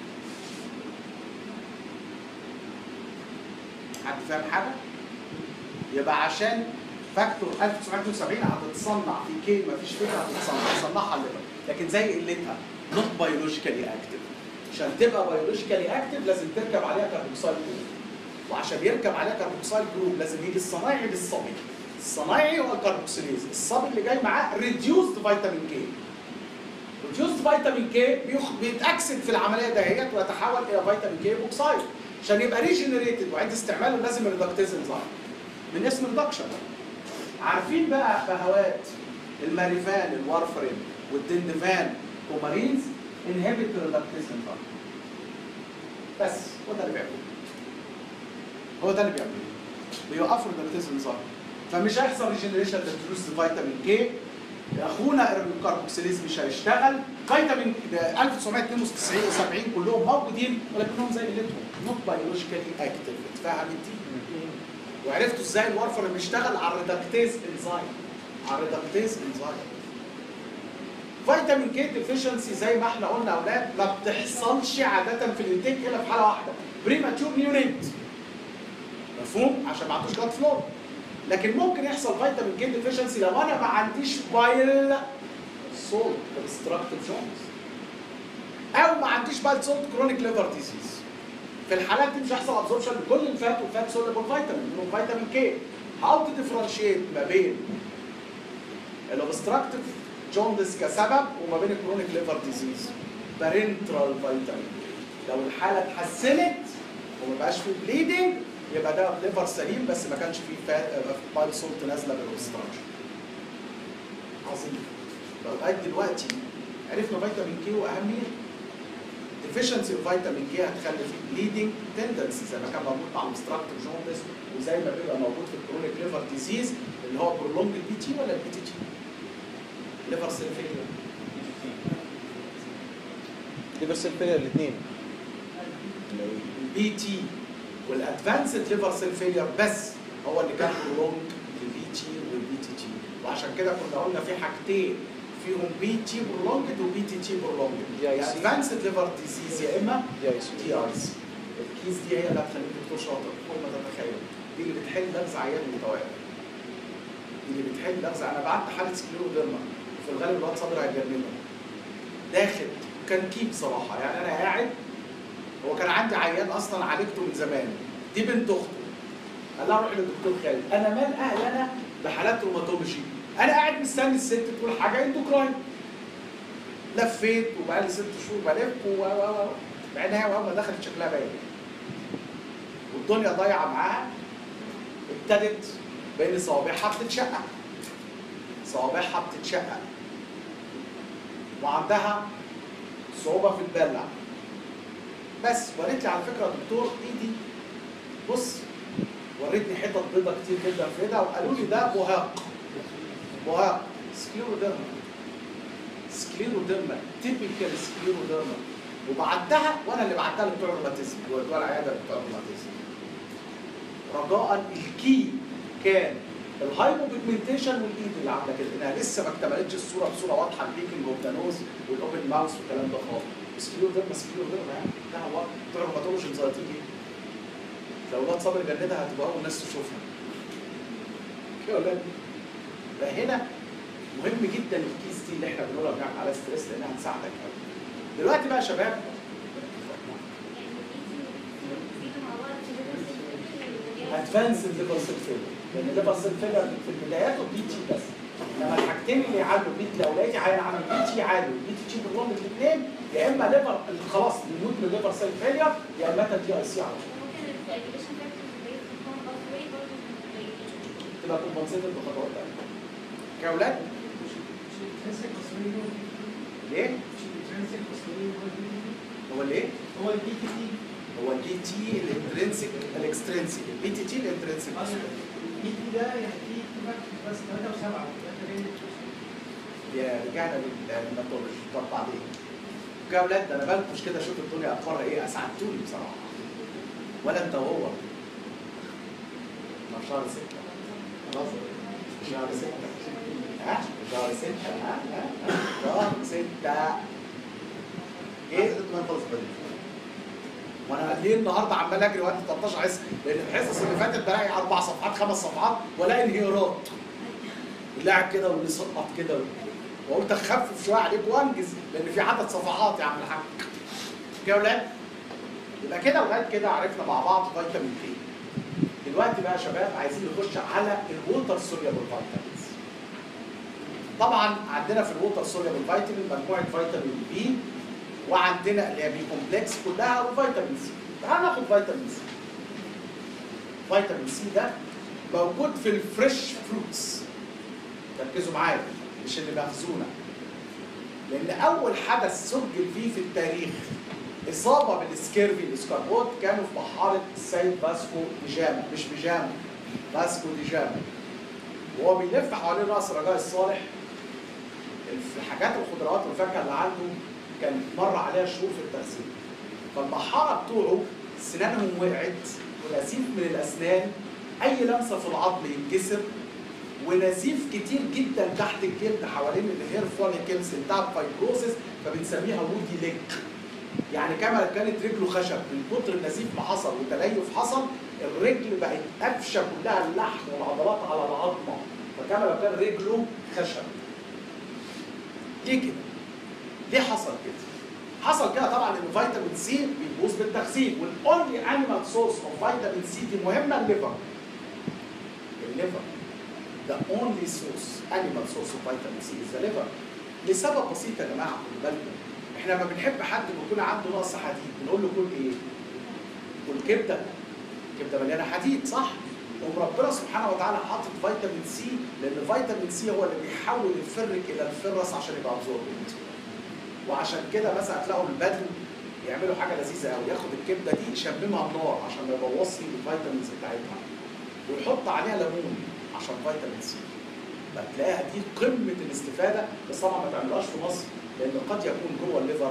حد فاهم حاجه؟ يبقى عشان فاكتور 1970 هتتصنع في كي مفيش فكره هتتصنع تصنعها الليفر لكن زي قلتها نوت بيولوجيكالي اكتف عشان تبقى بيولوجيكالي اكتف لازم تركب عليها كربوكسيل جروب وعشان يركب عليها كربوكسيل جروب لازم يجي الصنايعي بالصبي الصنايعي هو الكربوكسيليز الصبي اللي جاي معاه ريديوسد فيتامين كي ريديوسد فيتامين كي بيتاكسد في العمليه دهيت ويتحول الى فيتامين كي بوكسايد عشان يبقى ريجنريتد وعند استعماله لازم الريدكتيز انزيم من اسم ريدكشن عارفين بقى بهوات الماريفان الوارفرين والدندفان كومارينز انهبت الريدكتيز انزيم بس هو ده اللي بيعمله هو ده اللي بيعمله بيوقفوا الريدكتيز انزيم فمش هيحصل ريجنريشن للفلوس فيتامين كي اخونا الكربوكسيليز مش هيشتغل فيتامين 1992 و70 كلهم موجودين ولكنهم زي قلتهم نوت بيولوجيكالي اكتف اتفهمت دي وعرفتوا ازاي الورفر بيشتغل على الريدكتيز انزيم على الريدكتيز انزيم فيتامين كي ديفيشنسي زي ما احنا قلنا يا اولاد ما بتحصلش عاده في الانتاج الا في حاله واحده بريماتور نيونيت مفهوم عشان ما عندوش جلاد فلور لكن ممكن يحصل فيتامين كي ديفيشنسي لو انا ما عنديش بايل سولت obstructive جونز او ما عنديش بايل سولت كرونيك ليفر ديزيز في الحالات دي مش هيحصل ابزوربشن لكل الفات والفات سولبل فيتامين منهم فيتامين كي هاو تو ديفرنشيت ما بين الاوبستراكتيف جوندس كسبب وما بين الكرونيك ليفر ديزيز بارنترال فيتامين لو الحاله اتحسنت وما بقاش فيه بليدنج يبقى ده ليفر سليم بس ما كانش فيه فات بايل سولت نازله بالاوبستراكشن عظيم لغايه دلوقتي عرفنا فيتامين كي واهميته deficiency of فيتامين كي هتخلي فيه bleeding tendency زي ما كان موجود مع obstructive jaundice وزي ما بيبقى موجود في الكرونيك ليفر ديزيز اللي هو prolonged البي تي ولا البي تي تي؟ ليفر سيل فيلير ليفر سيل فيلير الاثنين البي تي والادفانسد ليفر سيل فيلير بس هو اللي كان prolonged البي تي والبي تي تي وعشان كده كنا قلنا في حاجتين فيهم بي تي برولونجد وبي تي تي برولونجد DIC. يا ادفانسد ليفر ديزيز يا اما دي اي سي تي ار سي الكيس دي هي اللي هتخليك دكتور شاطر فوق ما تتخيل دي اللي بتحل لغز عيان متوالي دي اللي بتحل لغز انا بعت حاله سكليروديرما في الغالب الواد صابر هيجننه داخل كان كيب صراحه يعني انا قاعد هو كان عندي عيان اصلا عالجته من زمان دي بنت اخته قال لها روحي للدكتور خالد انا مال اهل انا بحالات روماتولوجي انا قاعد مستني الست تقول حاجه اندوكراين لفيت وبقالي ست شهور بلف و و و بعدها اول ما دخلت شكلها باين والدنيا ضايعه معاها ابتدت بين صوابعها بتتشقق صوابعها بتتشقق وعندها صعوبه في البلع بس وقالت لي على فكره يا دكتور ايدي بص وريتني حتت بيضه كتير جدا في ايدها وقالوا لي ده بهاق بهاق سكليروديرما سكليروديرما تيبيكال سكليروديرما وبعتها وانا اللي بعتها لبتوع الروماتيزم بتوع العياده بتوع الروماتيزم رجاء الكي كان الهايبوبيجمنتيشن والايد اللي عامله كده انها لسه ما اكتملتش الصوره بصوره واضحه البيكنج اوف ذا نوز والاوبن ماوس والكلام ده خالص سكليروديرما سكليروديرما يعني ده هو بتوع الروماتولوجي مزيطين ايه لو الواد صابر جلدها هتبقى اول ناس تشوفها يا ولاد فهنا مهم جدا الكيس دي اللي احنا بنقولها بنعمل عليها ستريس لانها هتساعدك قوي دلوقتي بقى يا شباب ادفانس الليفر سيل فيلر لان الليفر سيل فيلر في البدايات بي تي بس لما الحاجتين اللي يعلوا بي لو لقيتي عيان عامل بي تي عالي وبي تي تشيب الروم الاثنين يا اما ليفر خلاص بيموت من الليفر سيل فيلر يا اما تي اي سي على طول تبقى كومبنسيتد بخطوات تانية كاولاد ليه؟ هو ليه؟ هو البي تي تي هو البي تي الانترنسك الاكسترنسك البي تي تي الانترنسك البي تي ده يعني في اتفاق بس 3 و7 يا رجعنا للماتولوجي طب بعدين يا اولاد ده انا بنكش كده اشوف الدنيا اخبارها ايه اسعدتوني بصراحه ولا انت وهو ما في شهر ستة خلاص شهر ستة ها شهر ستة ها ها ها؟ شهر ستة ايه ما نخلص بدري وانا ليه النهارده عمال اجري وقت 13 حصه لان الحصص اللي فاتت بلاقي اربع صفحات خمس صفحات والاقي انهيارات واللي قاعد كده واللي سقط كده وقلت اخفف شويه عليك وانجز لان في عدد صفحات يا عم الحاج كده يا ولاد يبقى كده لغايه كده عرفنا مع بعض فيتامين كي دلوقتي بقى يا شباب عايزين نخش على الووتر سوليبل فيتامينز طبعا عندنا في الووتر سوليبل فيتامين مجموعه فيتامين بي وعندنا اللي هي بي كومبلكس كلها وفيتامين سي تعال ناخد فيتامين سي فيتامين سي ده موجود في الفريش فروتس ركزوا معايا مش اللي مخزونه لان اول حدث سجل فيه في التاريخ اصابه بالسكيرفي الاسكاربوت كانوا في بحاره السيد فاسكو دي جاما مش بيجاما فاسكو دي جاما وهو بيلف حوالين راس رجاء الصالح في حاجات الخضروات والفاكهه اللي عنده كان مر عليها شهور في التغسيل فالبحاره بتوعه سنانهم وقعت ونزيف من الاسنان اي لمسه في العظم ينكسر ونزيف كتير جدا تحت الجلد حوالين الهير فوليكلز بتاع الفايبروسيس فبنسميها وودي ليك يعني كما كانت رجله خشب من كتر النزيف ما حصل وتليف حصل الرجل بقت قفشه كلها اللحم والعضلات على العظمه فكما لو كان رجله خشب ليه كده؟ ليه حصل كده؟ حصل كده طبعا ان فيتامين سي بيبوظ بالتغذيه والاونلي انيمال سورس اوف فيتامين سي دي مهمه الليفر الليفر the only source animal source of vitamin C is the liver لسبب بسيط يا جماعه خدوا بالكم احنا لما بنحب حد بيكون عنده نقص حديد بنقول له كل ايه؟ كل كبده كبده مليانه حديد صح؟ وربنا سبحانه وتعالى حاطط فيتامين سي لان فيتامين سي هو اللي بيحول الفرك الى الفرس عشان يبقى ابزوربنت وعشان كده مثلا تلاقوا البدو يعملوا حاجه لذيذه قوي ياخد الكبده دي يشممها النار عشان ما يبوظش الفيتامينز بتاعتها ويحط عليها ليمون عشان فيتامين سي فتلاقيها دي قمه الاستفاده بس طبعا ما تعملوهاش في مصر لان قد يكون جوه الليفر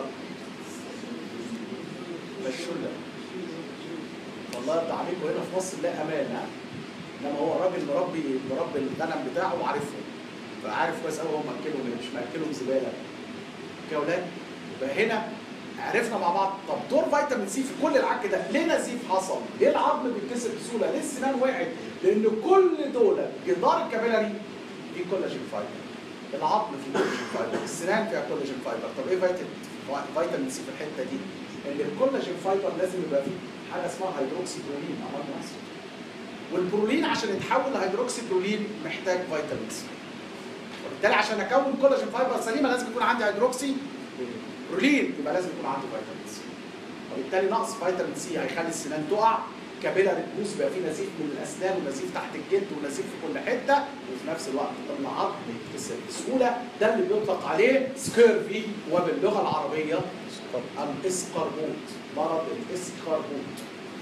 مشلة والله انت عليكم هنا في مصر لا امان ها انما هو الراجل مربي مربي الغنم بتاعه وعارفهم فعارف كويس قوي هو ماكلهم ايه مش ماكلهم زباله يا اولاد يبقى هنا عرفنا مع بعض طب دور فيتامين سي في كل العك ده ليه نزيف حصل؟ ليه العظم بيتكسر بسهوله؟ ليه السنان وقعت؟ لان كل دول جدار الكابيلاري فيه كولاجين فايبر العظم فيه كولاجين فايبر السنان فيها كولاجين فايبر طب ايه فيتامين فيتامين سي في الحته دي؟ ان الكولاجين فايبر لازم يبقى فيه حاجه اسمها هيدروكسي برولين امينو اسيد والبرولين عشان يتحول لهيدروكسي برولين محتاج فيتامين سي وبالتالي عشان اكون كولاجين فايبر سليمه لازم يكون عندي هيدروكسي برولين يبقى لازم يكون عندي فيتامين سي وبالتالي نقص فيتامين سي هيخلي السنان تقع كابيلاري تبوظ بقى في نزيف من الاسنان ونزيف تحت الجلد ونزيف في كل حته وفي نفس الوقت العظم يتكسر بسهوله ده اللي بيطلق عليه سكيرفي وباللغه العربيه الاسقربوط مرض الاسقربوط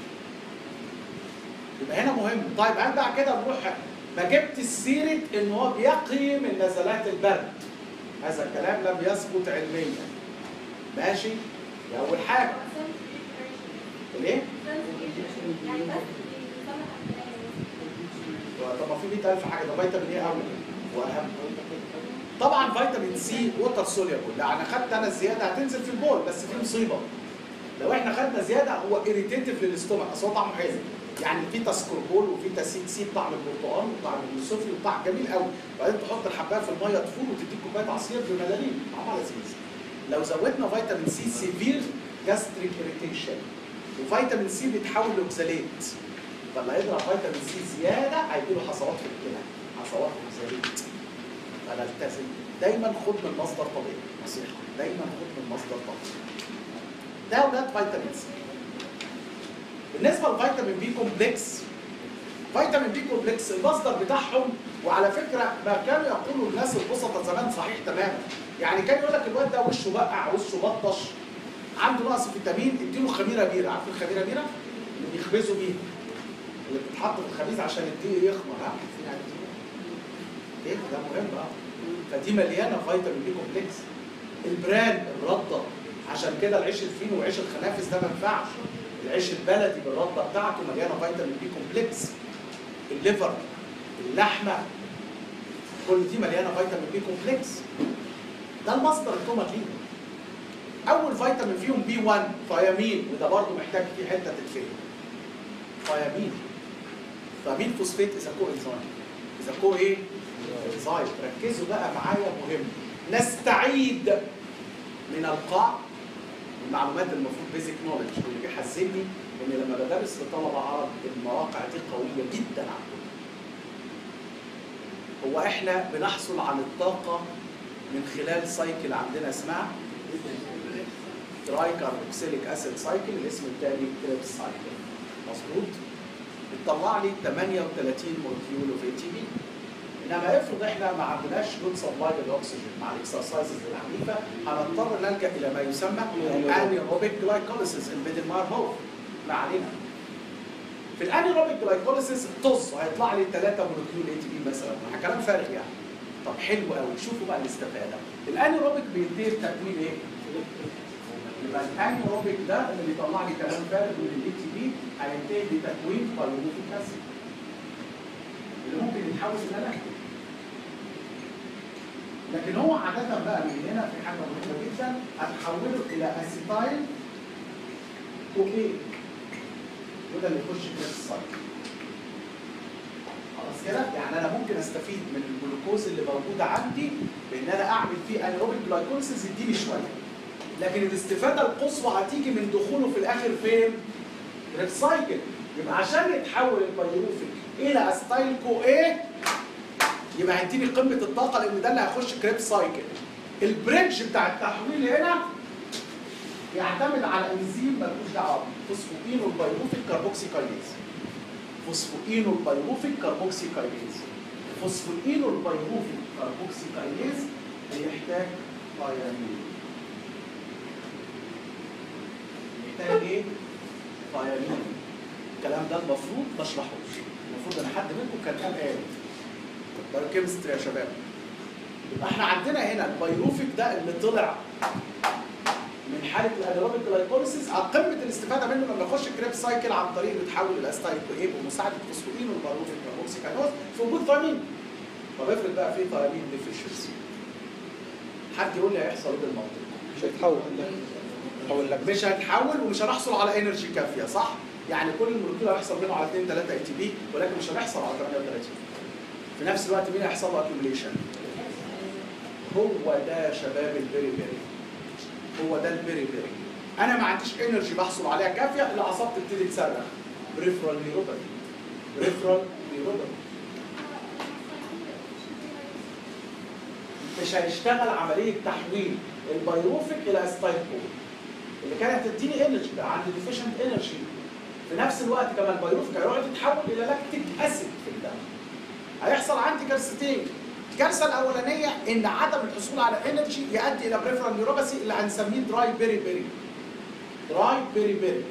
يبقى هنا مهم طيب هل بقى كده نروح ما جبت سيره ان هو بيقي من نزلات البرد هذا الكلام لم يثبت علميا ماشي دي اول حاجه ليه؟ طب ما في 100000 حاجه ده فيتامين ايه اول واهم طبعا فيتامين سي ووتر سوليبل يعني خدت انا الزياده هتنزل في البول بس في مصيبه لو احنا خدنا زياده هو اريتيتيف للاستومك اصل هو طعمه حلو يعني فيتا سكوربول وفيتا سي سي بطعم البرتقال وطعم اليوسفي وطعم جميل قوي بعدين تحط الحبايه في الميه تفور وتديك كوبايه عصير بملاليم طعمها لذيذ لو زودنا فيتامين سي سيفير جاستريك اريتيشن وفيتامين سي بيتحول لاوكساليت فلما يضرب فيتامين سي زياده هيجي له حصوات في الكلى حصوات اوكساليت فنلتزم دايما خد من مصدر طبيعي نصيحه دايما خد من مصدر طبيعي ده ولاد فيتامين سي بالنسبه لفيتامين بي كومبلكس فيتامين بي كومبلكس المصدر بتاعهم وعلى فكره ما كانوا يقولوا الناس البسطه زمان صحيح تماما يعني كان يقول لك الواد ده وشه بقع وشه بطش عنده نقص فيتامين اديله خميره بيره عارف الخميره بيره اللي بيخبزوا بيها اللي بتتحط في الخبيز عشان الدقيق يخمر ها عارفين يعني ايه ده مهم اه فدي مليانه فيتامين بي كومبلكس البران الرده عشان كده العيش الفينو وعيش الخنافس ده ما ينفعش العيش البلدي بالرده بتاعته مليانه فيتامين بي كومبلكس الليفر اللحمه كل دي مليانه فيتامين بي كومبلكس ده المصدر التومات ليه اول فيتامين فيهم بي 1 ثيامين وده برضه محتاج فيه حته تتفهم ثيامين ثيامين فوسفات اذا كو انزيم اذا كو ايه انزيم ركزوا بقى معايا مهم نستعيد من القاع المعلومات المفروض بيزك نولج واللي بيحزنني ان لما بدرس لطلبه عرب المواقع دي قويه جدا عندهم هو احنا بنحصل على الطاقه من خلال سايكل عندنا اسمها تراي كاربوكسيليك اسيد سايكل الاسم الثاني كريبس سايكل مظبوط بتطلع لي 38 مولكيول اوف اي تي بي انما افرض احنا ما عندناش جود سبلاي للاكسجين مع الاكسرسايزز العنيفه هنضطر نلجا الى ما يسمى انيروبيك جلايكوليسيس البيدن مار هو ما علينا في الانيروبيك جلايكوليسيس طز هيطلع لي 3 مولكيول اي تي بي مثلا كلام فارغ يعني طب حلو قوي شوفوا بقى الاستفاده الانيروبيك بينتهي بتكوين ايه؟ يبقى الانيروبيك ده اللي بيطلع لي كلام فارغ من الاي تي بي هينتهي بتكوين بايروفيك اسيد اللي ممكن يتحول الى لاكتيك لكن هو عادة بقى من هنا في حاجة مهمة جدا هتحوله إلى أسيتايل كوكين وده اللي يخش في السايكل خلاص كده يعني انا ممكن استفيد من الجلوكوز اللي موجوده عندي بان انا اعمل فيه انيروبيك جلايكوليسيس يديني شويه لكن الاستفاده القصوى هتيجي من دخوله في الاخر فين؟ ريسايكل يبقى عشان يتحول البيروفيك الى استايل كو ايه يبقى هيديني قمه الطاقه لان ده اللي هيخش كريب سايكل البريدج بتاع التحويل هنا يعتمد على انزيم ملوش دعوه فوسفوكينو البيروفيك كاربوكسي كاينيز فوسفوكينو البيروفيك كاربوكسي كاينيز فوسفوكينو البيروفيك كاربوكسي كاينيز بيحتاج ثيامين محتاج ايه؟ ثيامين الكلام ده المفروض ما اشرحوش المفروض ان حد منكم كان قال قال بايوكيمستري يا شباب يبقى احنا عندنا هنا البيروفيك ده اللي طلع من حاله الانيروبيك جلايكوليسيس على قمه الاستفاده منه لما يخش كريب سايكل عن طريق انه يتحول الى استايل ايه بمساعده فوسفورين والبيروفيك كاربوكسيكانوز في وجود ثيامين طب افرض بقى في ثيامين ديفيشنسي حد يقول لي هيحصل ايه بالمنطق؟ مش هيتحول هقول لك مش هنحول ومش هنحصل على انرجي كافيه صح؟ يعني كل المولكيول هيحصل منه على 2 3 اي تي بي ولكن مش هنحصل على 38 في نفس الوقت مين هيحصل له اكيوميليشن؟ هو ده يا شباب البيري بيري هو ده البيري بيري انا ما عنديش انرجي بحصل عليها كافيه الاعصاب تبتدي تصرخ بريفرال نيوروباثي بريفرال نيوروباثي مش هيشتغل عمليه تحويل البيروفيك الى استايكول اللي كانت هتديني انرجي بقى عندي ديفيشنت انرجي في نفس الوقت كمان البيروفيك هيقعد يتحول الى لاكتيك اسيد في الدم هيحصل عندي كارثتين الكارثه الاولانيه ان عدم الحصول على انرجي يؤدي الى بريفرال نيوروباثي اللي هنسميه دراي بيري بيري دراي بيري بيري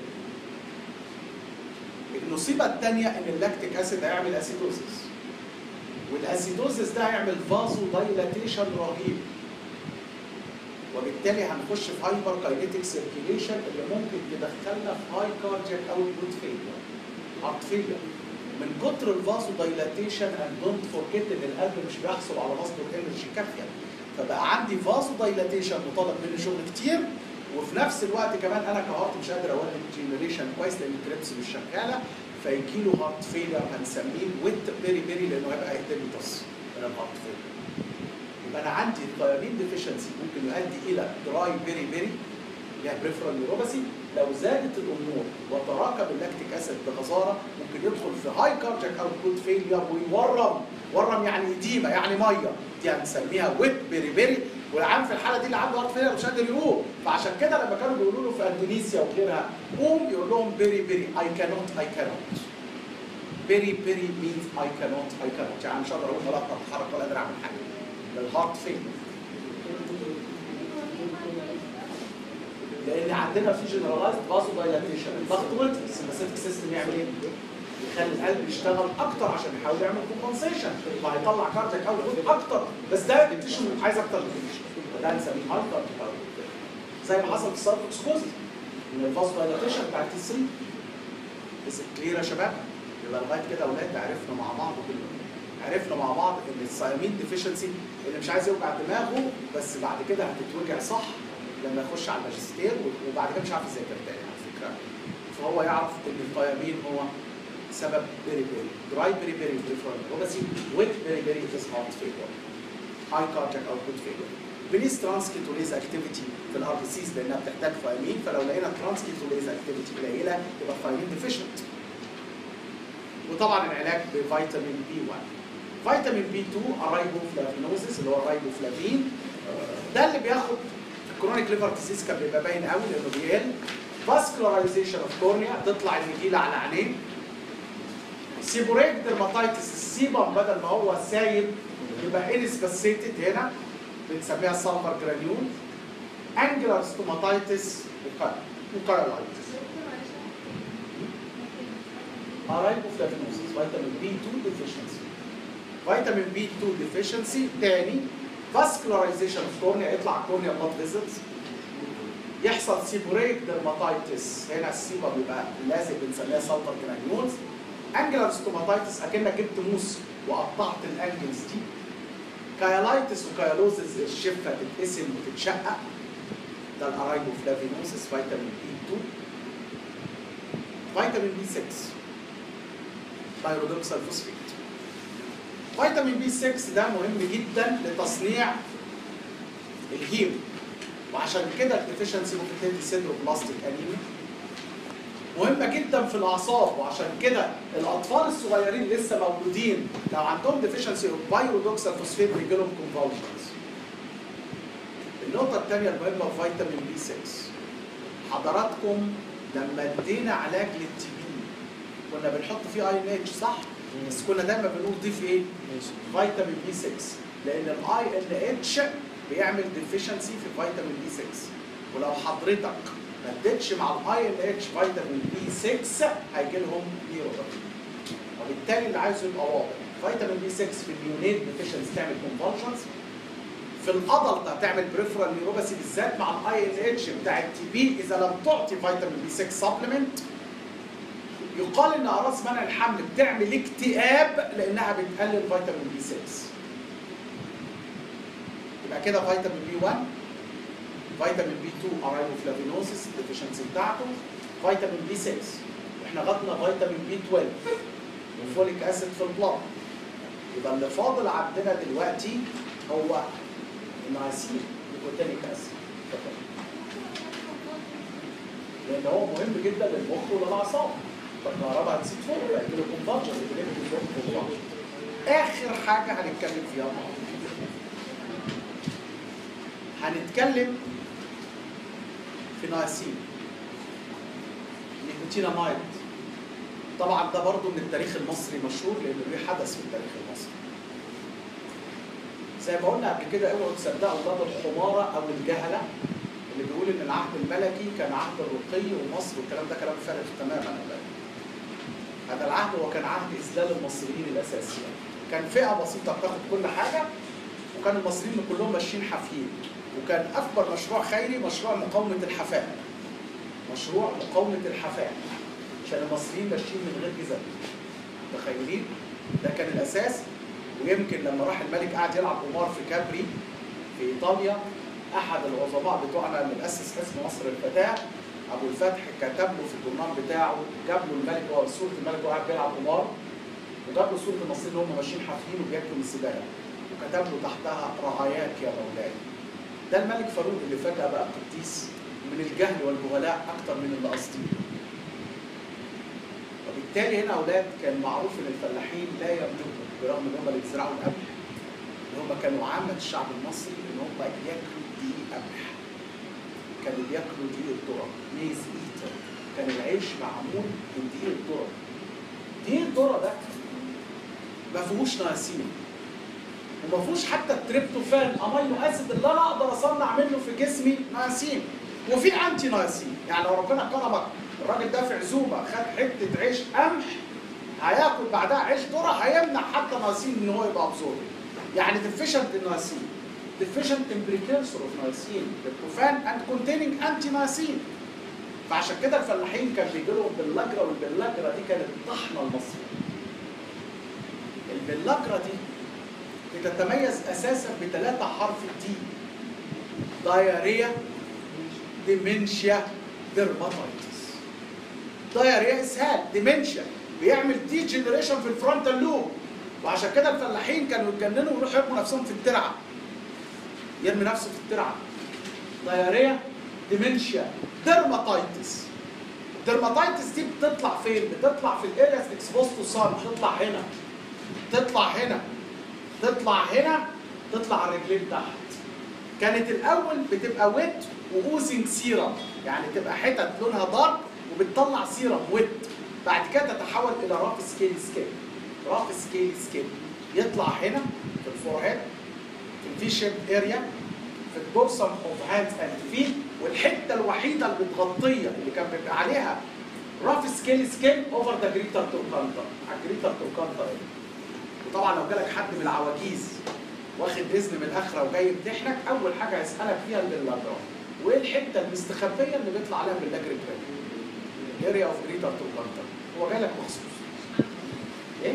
المصيبه الثانيه ان اللاكتيك اسيد هيعمل اسيدوزيس والاسيدوزيس ده هيعمل فازو دايلاتيشن رهيب وبالتالي هنخش في هايبر كاينيتيك سيركيليشن اللي ممكن تدخلنا في هاي كاردياك اوتبوت فيلير هارت فيلير من كتر الفازو دايلاتيشن اند دونت فورجيت ان القلب مش بيحصل على مصدر انرجي كافيه فبقى عندي فازو دايلاتيشن مطالب مني شغل كتير وفي نفس الوقت كمان انا كهارت مش قادر اولد جنريشن كويس لان الكريبس مش شغاله فيجي له هارت فيلر هنسميه ويت بيري بيري لانه هيبقى هيدرميتس من الهارت فيلر يبقى انا عندي الثيامين ديفيشنسي ممكن يؤدي الى دراي بيري بيري اللي هي بريفرال نيوروباثي لو زادت الامور وتراكم اللاكتيك اسيد بغزاره ممكن يدخل في هاي كارجاك اوتبوت فيلير ويورم ورم يعني اديمه يعني ميه دي هنسميها ويت بيري بيري والعام في الحاله دي اللي عنده هارت فيلر مش قادر يقوم فعشان كده لما كانوا بيقولوا له في اندونيسيا وغيرها قوم يقول لهم بيري بيري اي كانوت اي كانوت بيري بيري مينز اي كانوت اي كانوت يعني مش هقدر اقوم ولا اقدر اتحرك ولا قادر اعمل حاجه للهارت فيلر لان عندنا في جنرالايزد فازو دايلاتيشن الضغط وطي السمباثيك سيستم يعمل ايه؟ يخلي القلب يشتغل اكتر عشان يحاول يعمل كومبنسيشن فهيطلع كاردياك اوت اكتر بس ده التيشو عايز اكتر من التيشو وده هنسميه هاي كاردياك زي ما حصل في الساركوسكوز ان الفازو دايلاتيشن بتاع تي 3 بس كلير يا شباب يبقى لغايه كده اولاد عرفنا مع بعض كلنا عرفنا مع بعض ان الثيامين ديفيشنسي اللي مش عايز يوجع دماغه بس بعد كده هتتوجع صح لما يخش على الماجستير وبعد كده مش عارف يذاكر تاني على فكره فهو يعرف ان الثيامين هو سبب بيري بيري دراي بيري بيري بريفرال نيوروباثي ويت بيري بيري از هارت فيلر هاي كاردياك اوتبوت فيلر بنيس ترانسكيتوليز اكتيفيتي في الار بي سيز لانها بتحتاج ثيامين فلو لقينا ترانسكيتوليز اكتيفيتي قليله يبقى ثيامين ديفيشنت وطبعا العلاج بفيتامين بي 1 فيتامين بي 2 الرايبوفلافينوزيس اللي هو الرايبوفلافين ده اللي بياخد الكرونيك ليفر ديزيز كان بيبقى باين قوي لانه بيقل فاسكولارايزيشن اوف كورنيا تطلع النجيله على عينيه سيبوريك ديرماتايتس السيبم بدل ما هو سايب يبقى انسباسيتد هنا بنسميها سلفر جرانيول انجلر ستوماتايتس وكايلايتس ارايبوفلافينوزيس فيتامين بي 2 ديفيشنسي فيتامين بي 2 ديفيشنسي تاني فاسكولارايزيشن اوف كورنيا يطلع كورنيا بلاد فيزلز يحصل سيبوريك ديرماتايتس هنا السيبا بيبقى لازق بنسميها سلفر جرانيولز انجلر ستوماتايتس اكنك جبت موس وقطعت الانجلز دي كايلايتس وكايلوزز الشفه تتقسم وتتشقق ده الارايبوفلافينوسيس فيتامين بي 2 فيتامين بي 6 بايرودوكسال فوسفيت فيتامين بي 6 ده مهم جدا لتصنيع الهيم وعشان كده الديفيشنسي ممكن تدي سيدروبلاستيك انيميا مهمه جدا في الاعصاب وعشان كده الاطفال الصغيرين لسه مولودين لو عندهم ديفيشنسي اوف بايرودوكسال فوسفيت بيجي لهم كونفولجنز النقطه الثانيه المهمه في فيتامين بي 6 حضراتكم لما ادينا علاج للتي بي كنا بنحط فيه اي ان اتش صح؟ بس كنا دايما بنقول ضيف ايه؟ فيتامين بي 6 لان الاي ان اتش بيعمل ديفيشنسي في فيتامين بي 6 ولو حضرتك ما اديتش مع الاي ان اتش فيتامين بي 6 هيجي لهم نيوروباثي وبالتالي اللي عايزه يبقى واضح فيتامين بي 6 في اليونيت ديفيشنسي تعمل كونفولجنز في الادلت هتعمل بريفرال نيوروباثي بالذات مع الاي ان اتش بتاع التي بي اذا لم تعطي فيتامين بي 6 سبلمنت يقال ان اعراض منع الحمل بتعمل اكتئاب لانها بتقلل فيتامين بي 6 يبقى كده فيتامين بي 1 فيتامين بي 2 ارايبوفلافينوسيس الديفيشنسي بتاعته فيتامين بي 6 واحنا غطنا فيتامين بي 12 وفوليك اسيد في البلاد يبقى اللي فاضل عندنا دلوقتي هو النايسين نيكوتينيك اسيد لان هو مهم جدا للمخ وللاعصاب فالكهرباء هتزيد فوق هيجي له كونفرجن اخر حاجه هنتكلم فيها النهارده هنتكلم في نايسين نيكوتينامايد طبعا ده برضو من التاريخ المصري مشهور لانه ليه حدث في التاريخ المصري زي ما قلنا قبل كده اوعوا تصدقوا اولاد الحماره او الجهله اللي بيقول ان العهد الملكي كان عهد الرقي ومصر والكلام ده كلام فارغ تماما يا اولاد هذا العهد هو كان عهد اذلال المصريين الاساسي كان فئه بسيطه بتاخد كل حاجه وكان المصريين كلهم ماشيين حافيين وكان اكبر مشروع خيري مشروع مقاومه الحفاء مشروع مقاومه الحفاء عشان المصريين ماشيين من غير جزم متخيلين ده كان الاساس ويمكن لما راح الملك قعد يلعب قمار في كابري في ايطاليا احد العظماء بتوعنا اللي مؤسس حزب مصر الفتاه ابو الفتح كتب له في الجورنال بتاعه جاب له الملك وهو صوره الملك وهو قاعد بيلعب قمار وجاب له صوره المصريين اللي هم ماشيين حافيين وبياكلوا من السباحه وكتب له تحتها رعاياك يا مولاي ده الملك فاروق اللي فجاه بقى قديس من الجهل والجهلاء اكتر من اللي قاصدين وبالتالي هنا اولاد كان معروف ان الفلاحين لا يملكوا برغم ان هم اللي بيزرعوا القمح ان هم كانوا عامه الشعب المصري ان هم ياكلوا دقيق قمح كانوا بياكلوا دقيق الذره ميز ايتر كان العيش معمول من دقيق الذره دقيق الذره ده ما فيهوش نياسين وما فيهوش حتى التريبتوفان امينو اسيد اللي انا اقدر اصنع منه في جسمي نياسين وفي انتي نياسين يعني لو ربنا كرمك الراجل ده في عزومه خد حته عيش قمح هياكل بعدها عيش ذره هيمنع حتى نياسين ان هو يبقى ابزورب يعني ديفيشنت النياسين deficient in precursor of niacin tryptophan and containing anti-niacin فعشان كده الفلاحين كان بيجي لهم باللجرة والبلاجرة دي كانت الطحنة المصرية البلاجرة دي بتتميز اساسا بثلاثة حرف الدي دايريا ديمنشيا ديرماتايتس دايريا اسهال ديمنشيا بيعمل دي جنريشن في الفرونتال لوب وعشان كده الفلاحين كانوا يتجننوا ويروحوا يرموا نفسهم في الترعه يرمي نفسه في الترعه دايريا ديمنشيا ديرماتايتس الديرماتايتس دي بتطلع فين؟ بتطلع في الارياس اكسبوستو صار بتطلع هنا تطلع هنا تطلع هنا تطلع على الرجلين تحت كانت الاول بتبقى ويت واوزنج سيرم يعني تبقى حتت لونها دارك وبتطلع سيرم ويت بعد كده تتحول الى راف سكيل سكين راف سكيل سكين يطلع هنا في الفورهيد في الفي شيب اريا في الدورسال اوف هاندز اند فيت والحته الوحيده اللي بتغطيه اللي كان بيبقى عليها راف سكيل سكين اوفر ذا جريتر توركانتا على الجريتر توركانتا وطبعا لو جالك حد من العواجيز واخد اذن من الاخره وجاي يمتحنك اول حاجه هيسالك فيها البلاجرا وايه الحته المستخبيه اللي بيطلع عليها باللاجري اريا اوف جريتر توركانتا هو جاي لك مخصوص ايه؟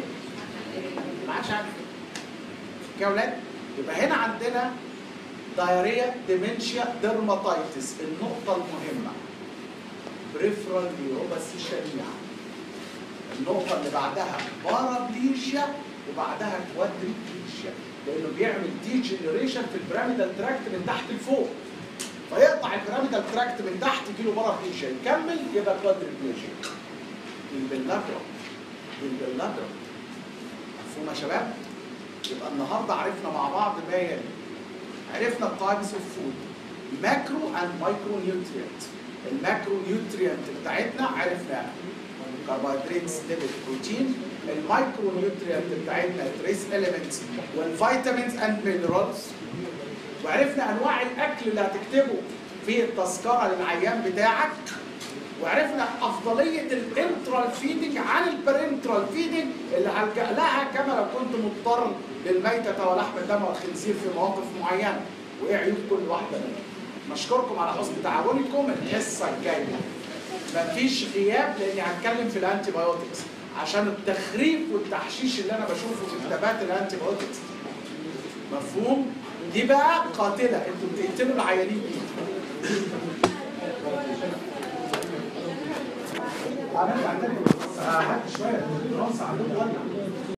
ما عادش عارف كده يا اولاد يبقى هنا عندنا دايريا ديمنشيا ديرماتايتس النقطة المهمة بريفرال نيوروباثي شنيعة النقطة اللي بعدها بارابليجيا وبعدها كوادريبليجيا لأنه بيعمل دي جنريشن في البيراميدال تراكت من تحت لفوق فيقطع البيراميدال تراكت من تحت يجيله بارابليجيا يكمل يبقى كوادريبليجيا البلاجرا البلاجرا مفهوم يا شباب؟ يبقى النهارده عرفنا مع بعض ما يلي عرفنا التايبس اوف فود ماكرو اند مايكرو نيوترينت الماكرو نيوترينت بتاعتنا عرفناها كربوهيدرات ليبيد بروتين المايكرو نيوترينت بتاعتنا تريس اليمنتس والفيتامينز اند مينرالز وعرفنا انواع الاكل اللي هتكتبه في التذكره للعيان بتاعك وعرفنا افضليه الانترال فيدنج عن البرنترال فيدنج اللي هلجا لها كما لو كنت مضطر للميتة ولحم الدم والخنزير في مواقف معينه وايه عيوب كل واحده منهم. نشكركم على حسن تعاونكم الحصه الجايه مفيش غياب لاني هتكلم في الانتي بايوتكس عشان التخريف والتحشيش اللي انا بشوفه في كتابات الانتي بايوتكس مفهوم؟ دي بقى قاتله انتوا بتقتلوا العيانين بيها هنرجع تاني هات شويه دراسه عندكم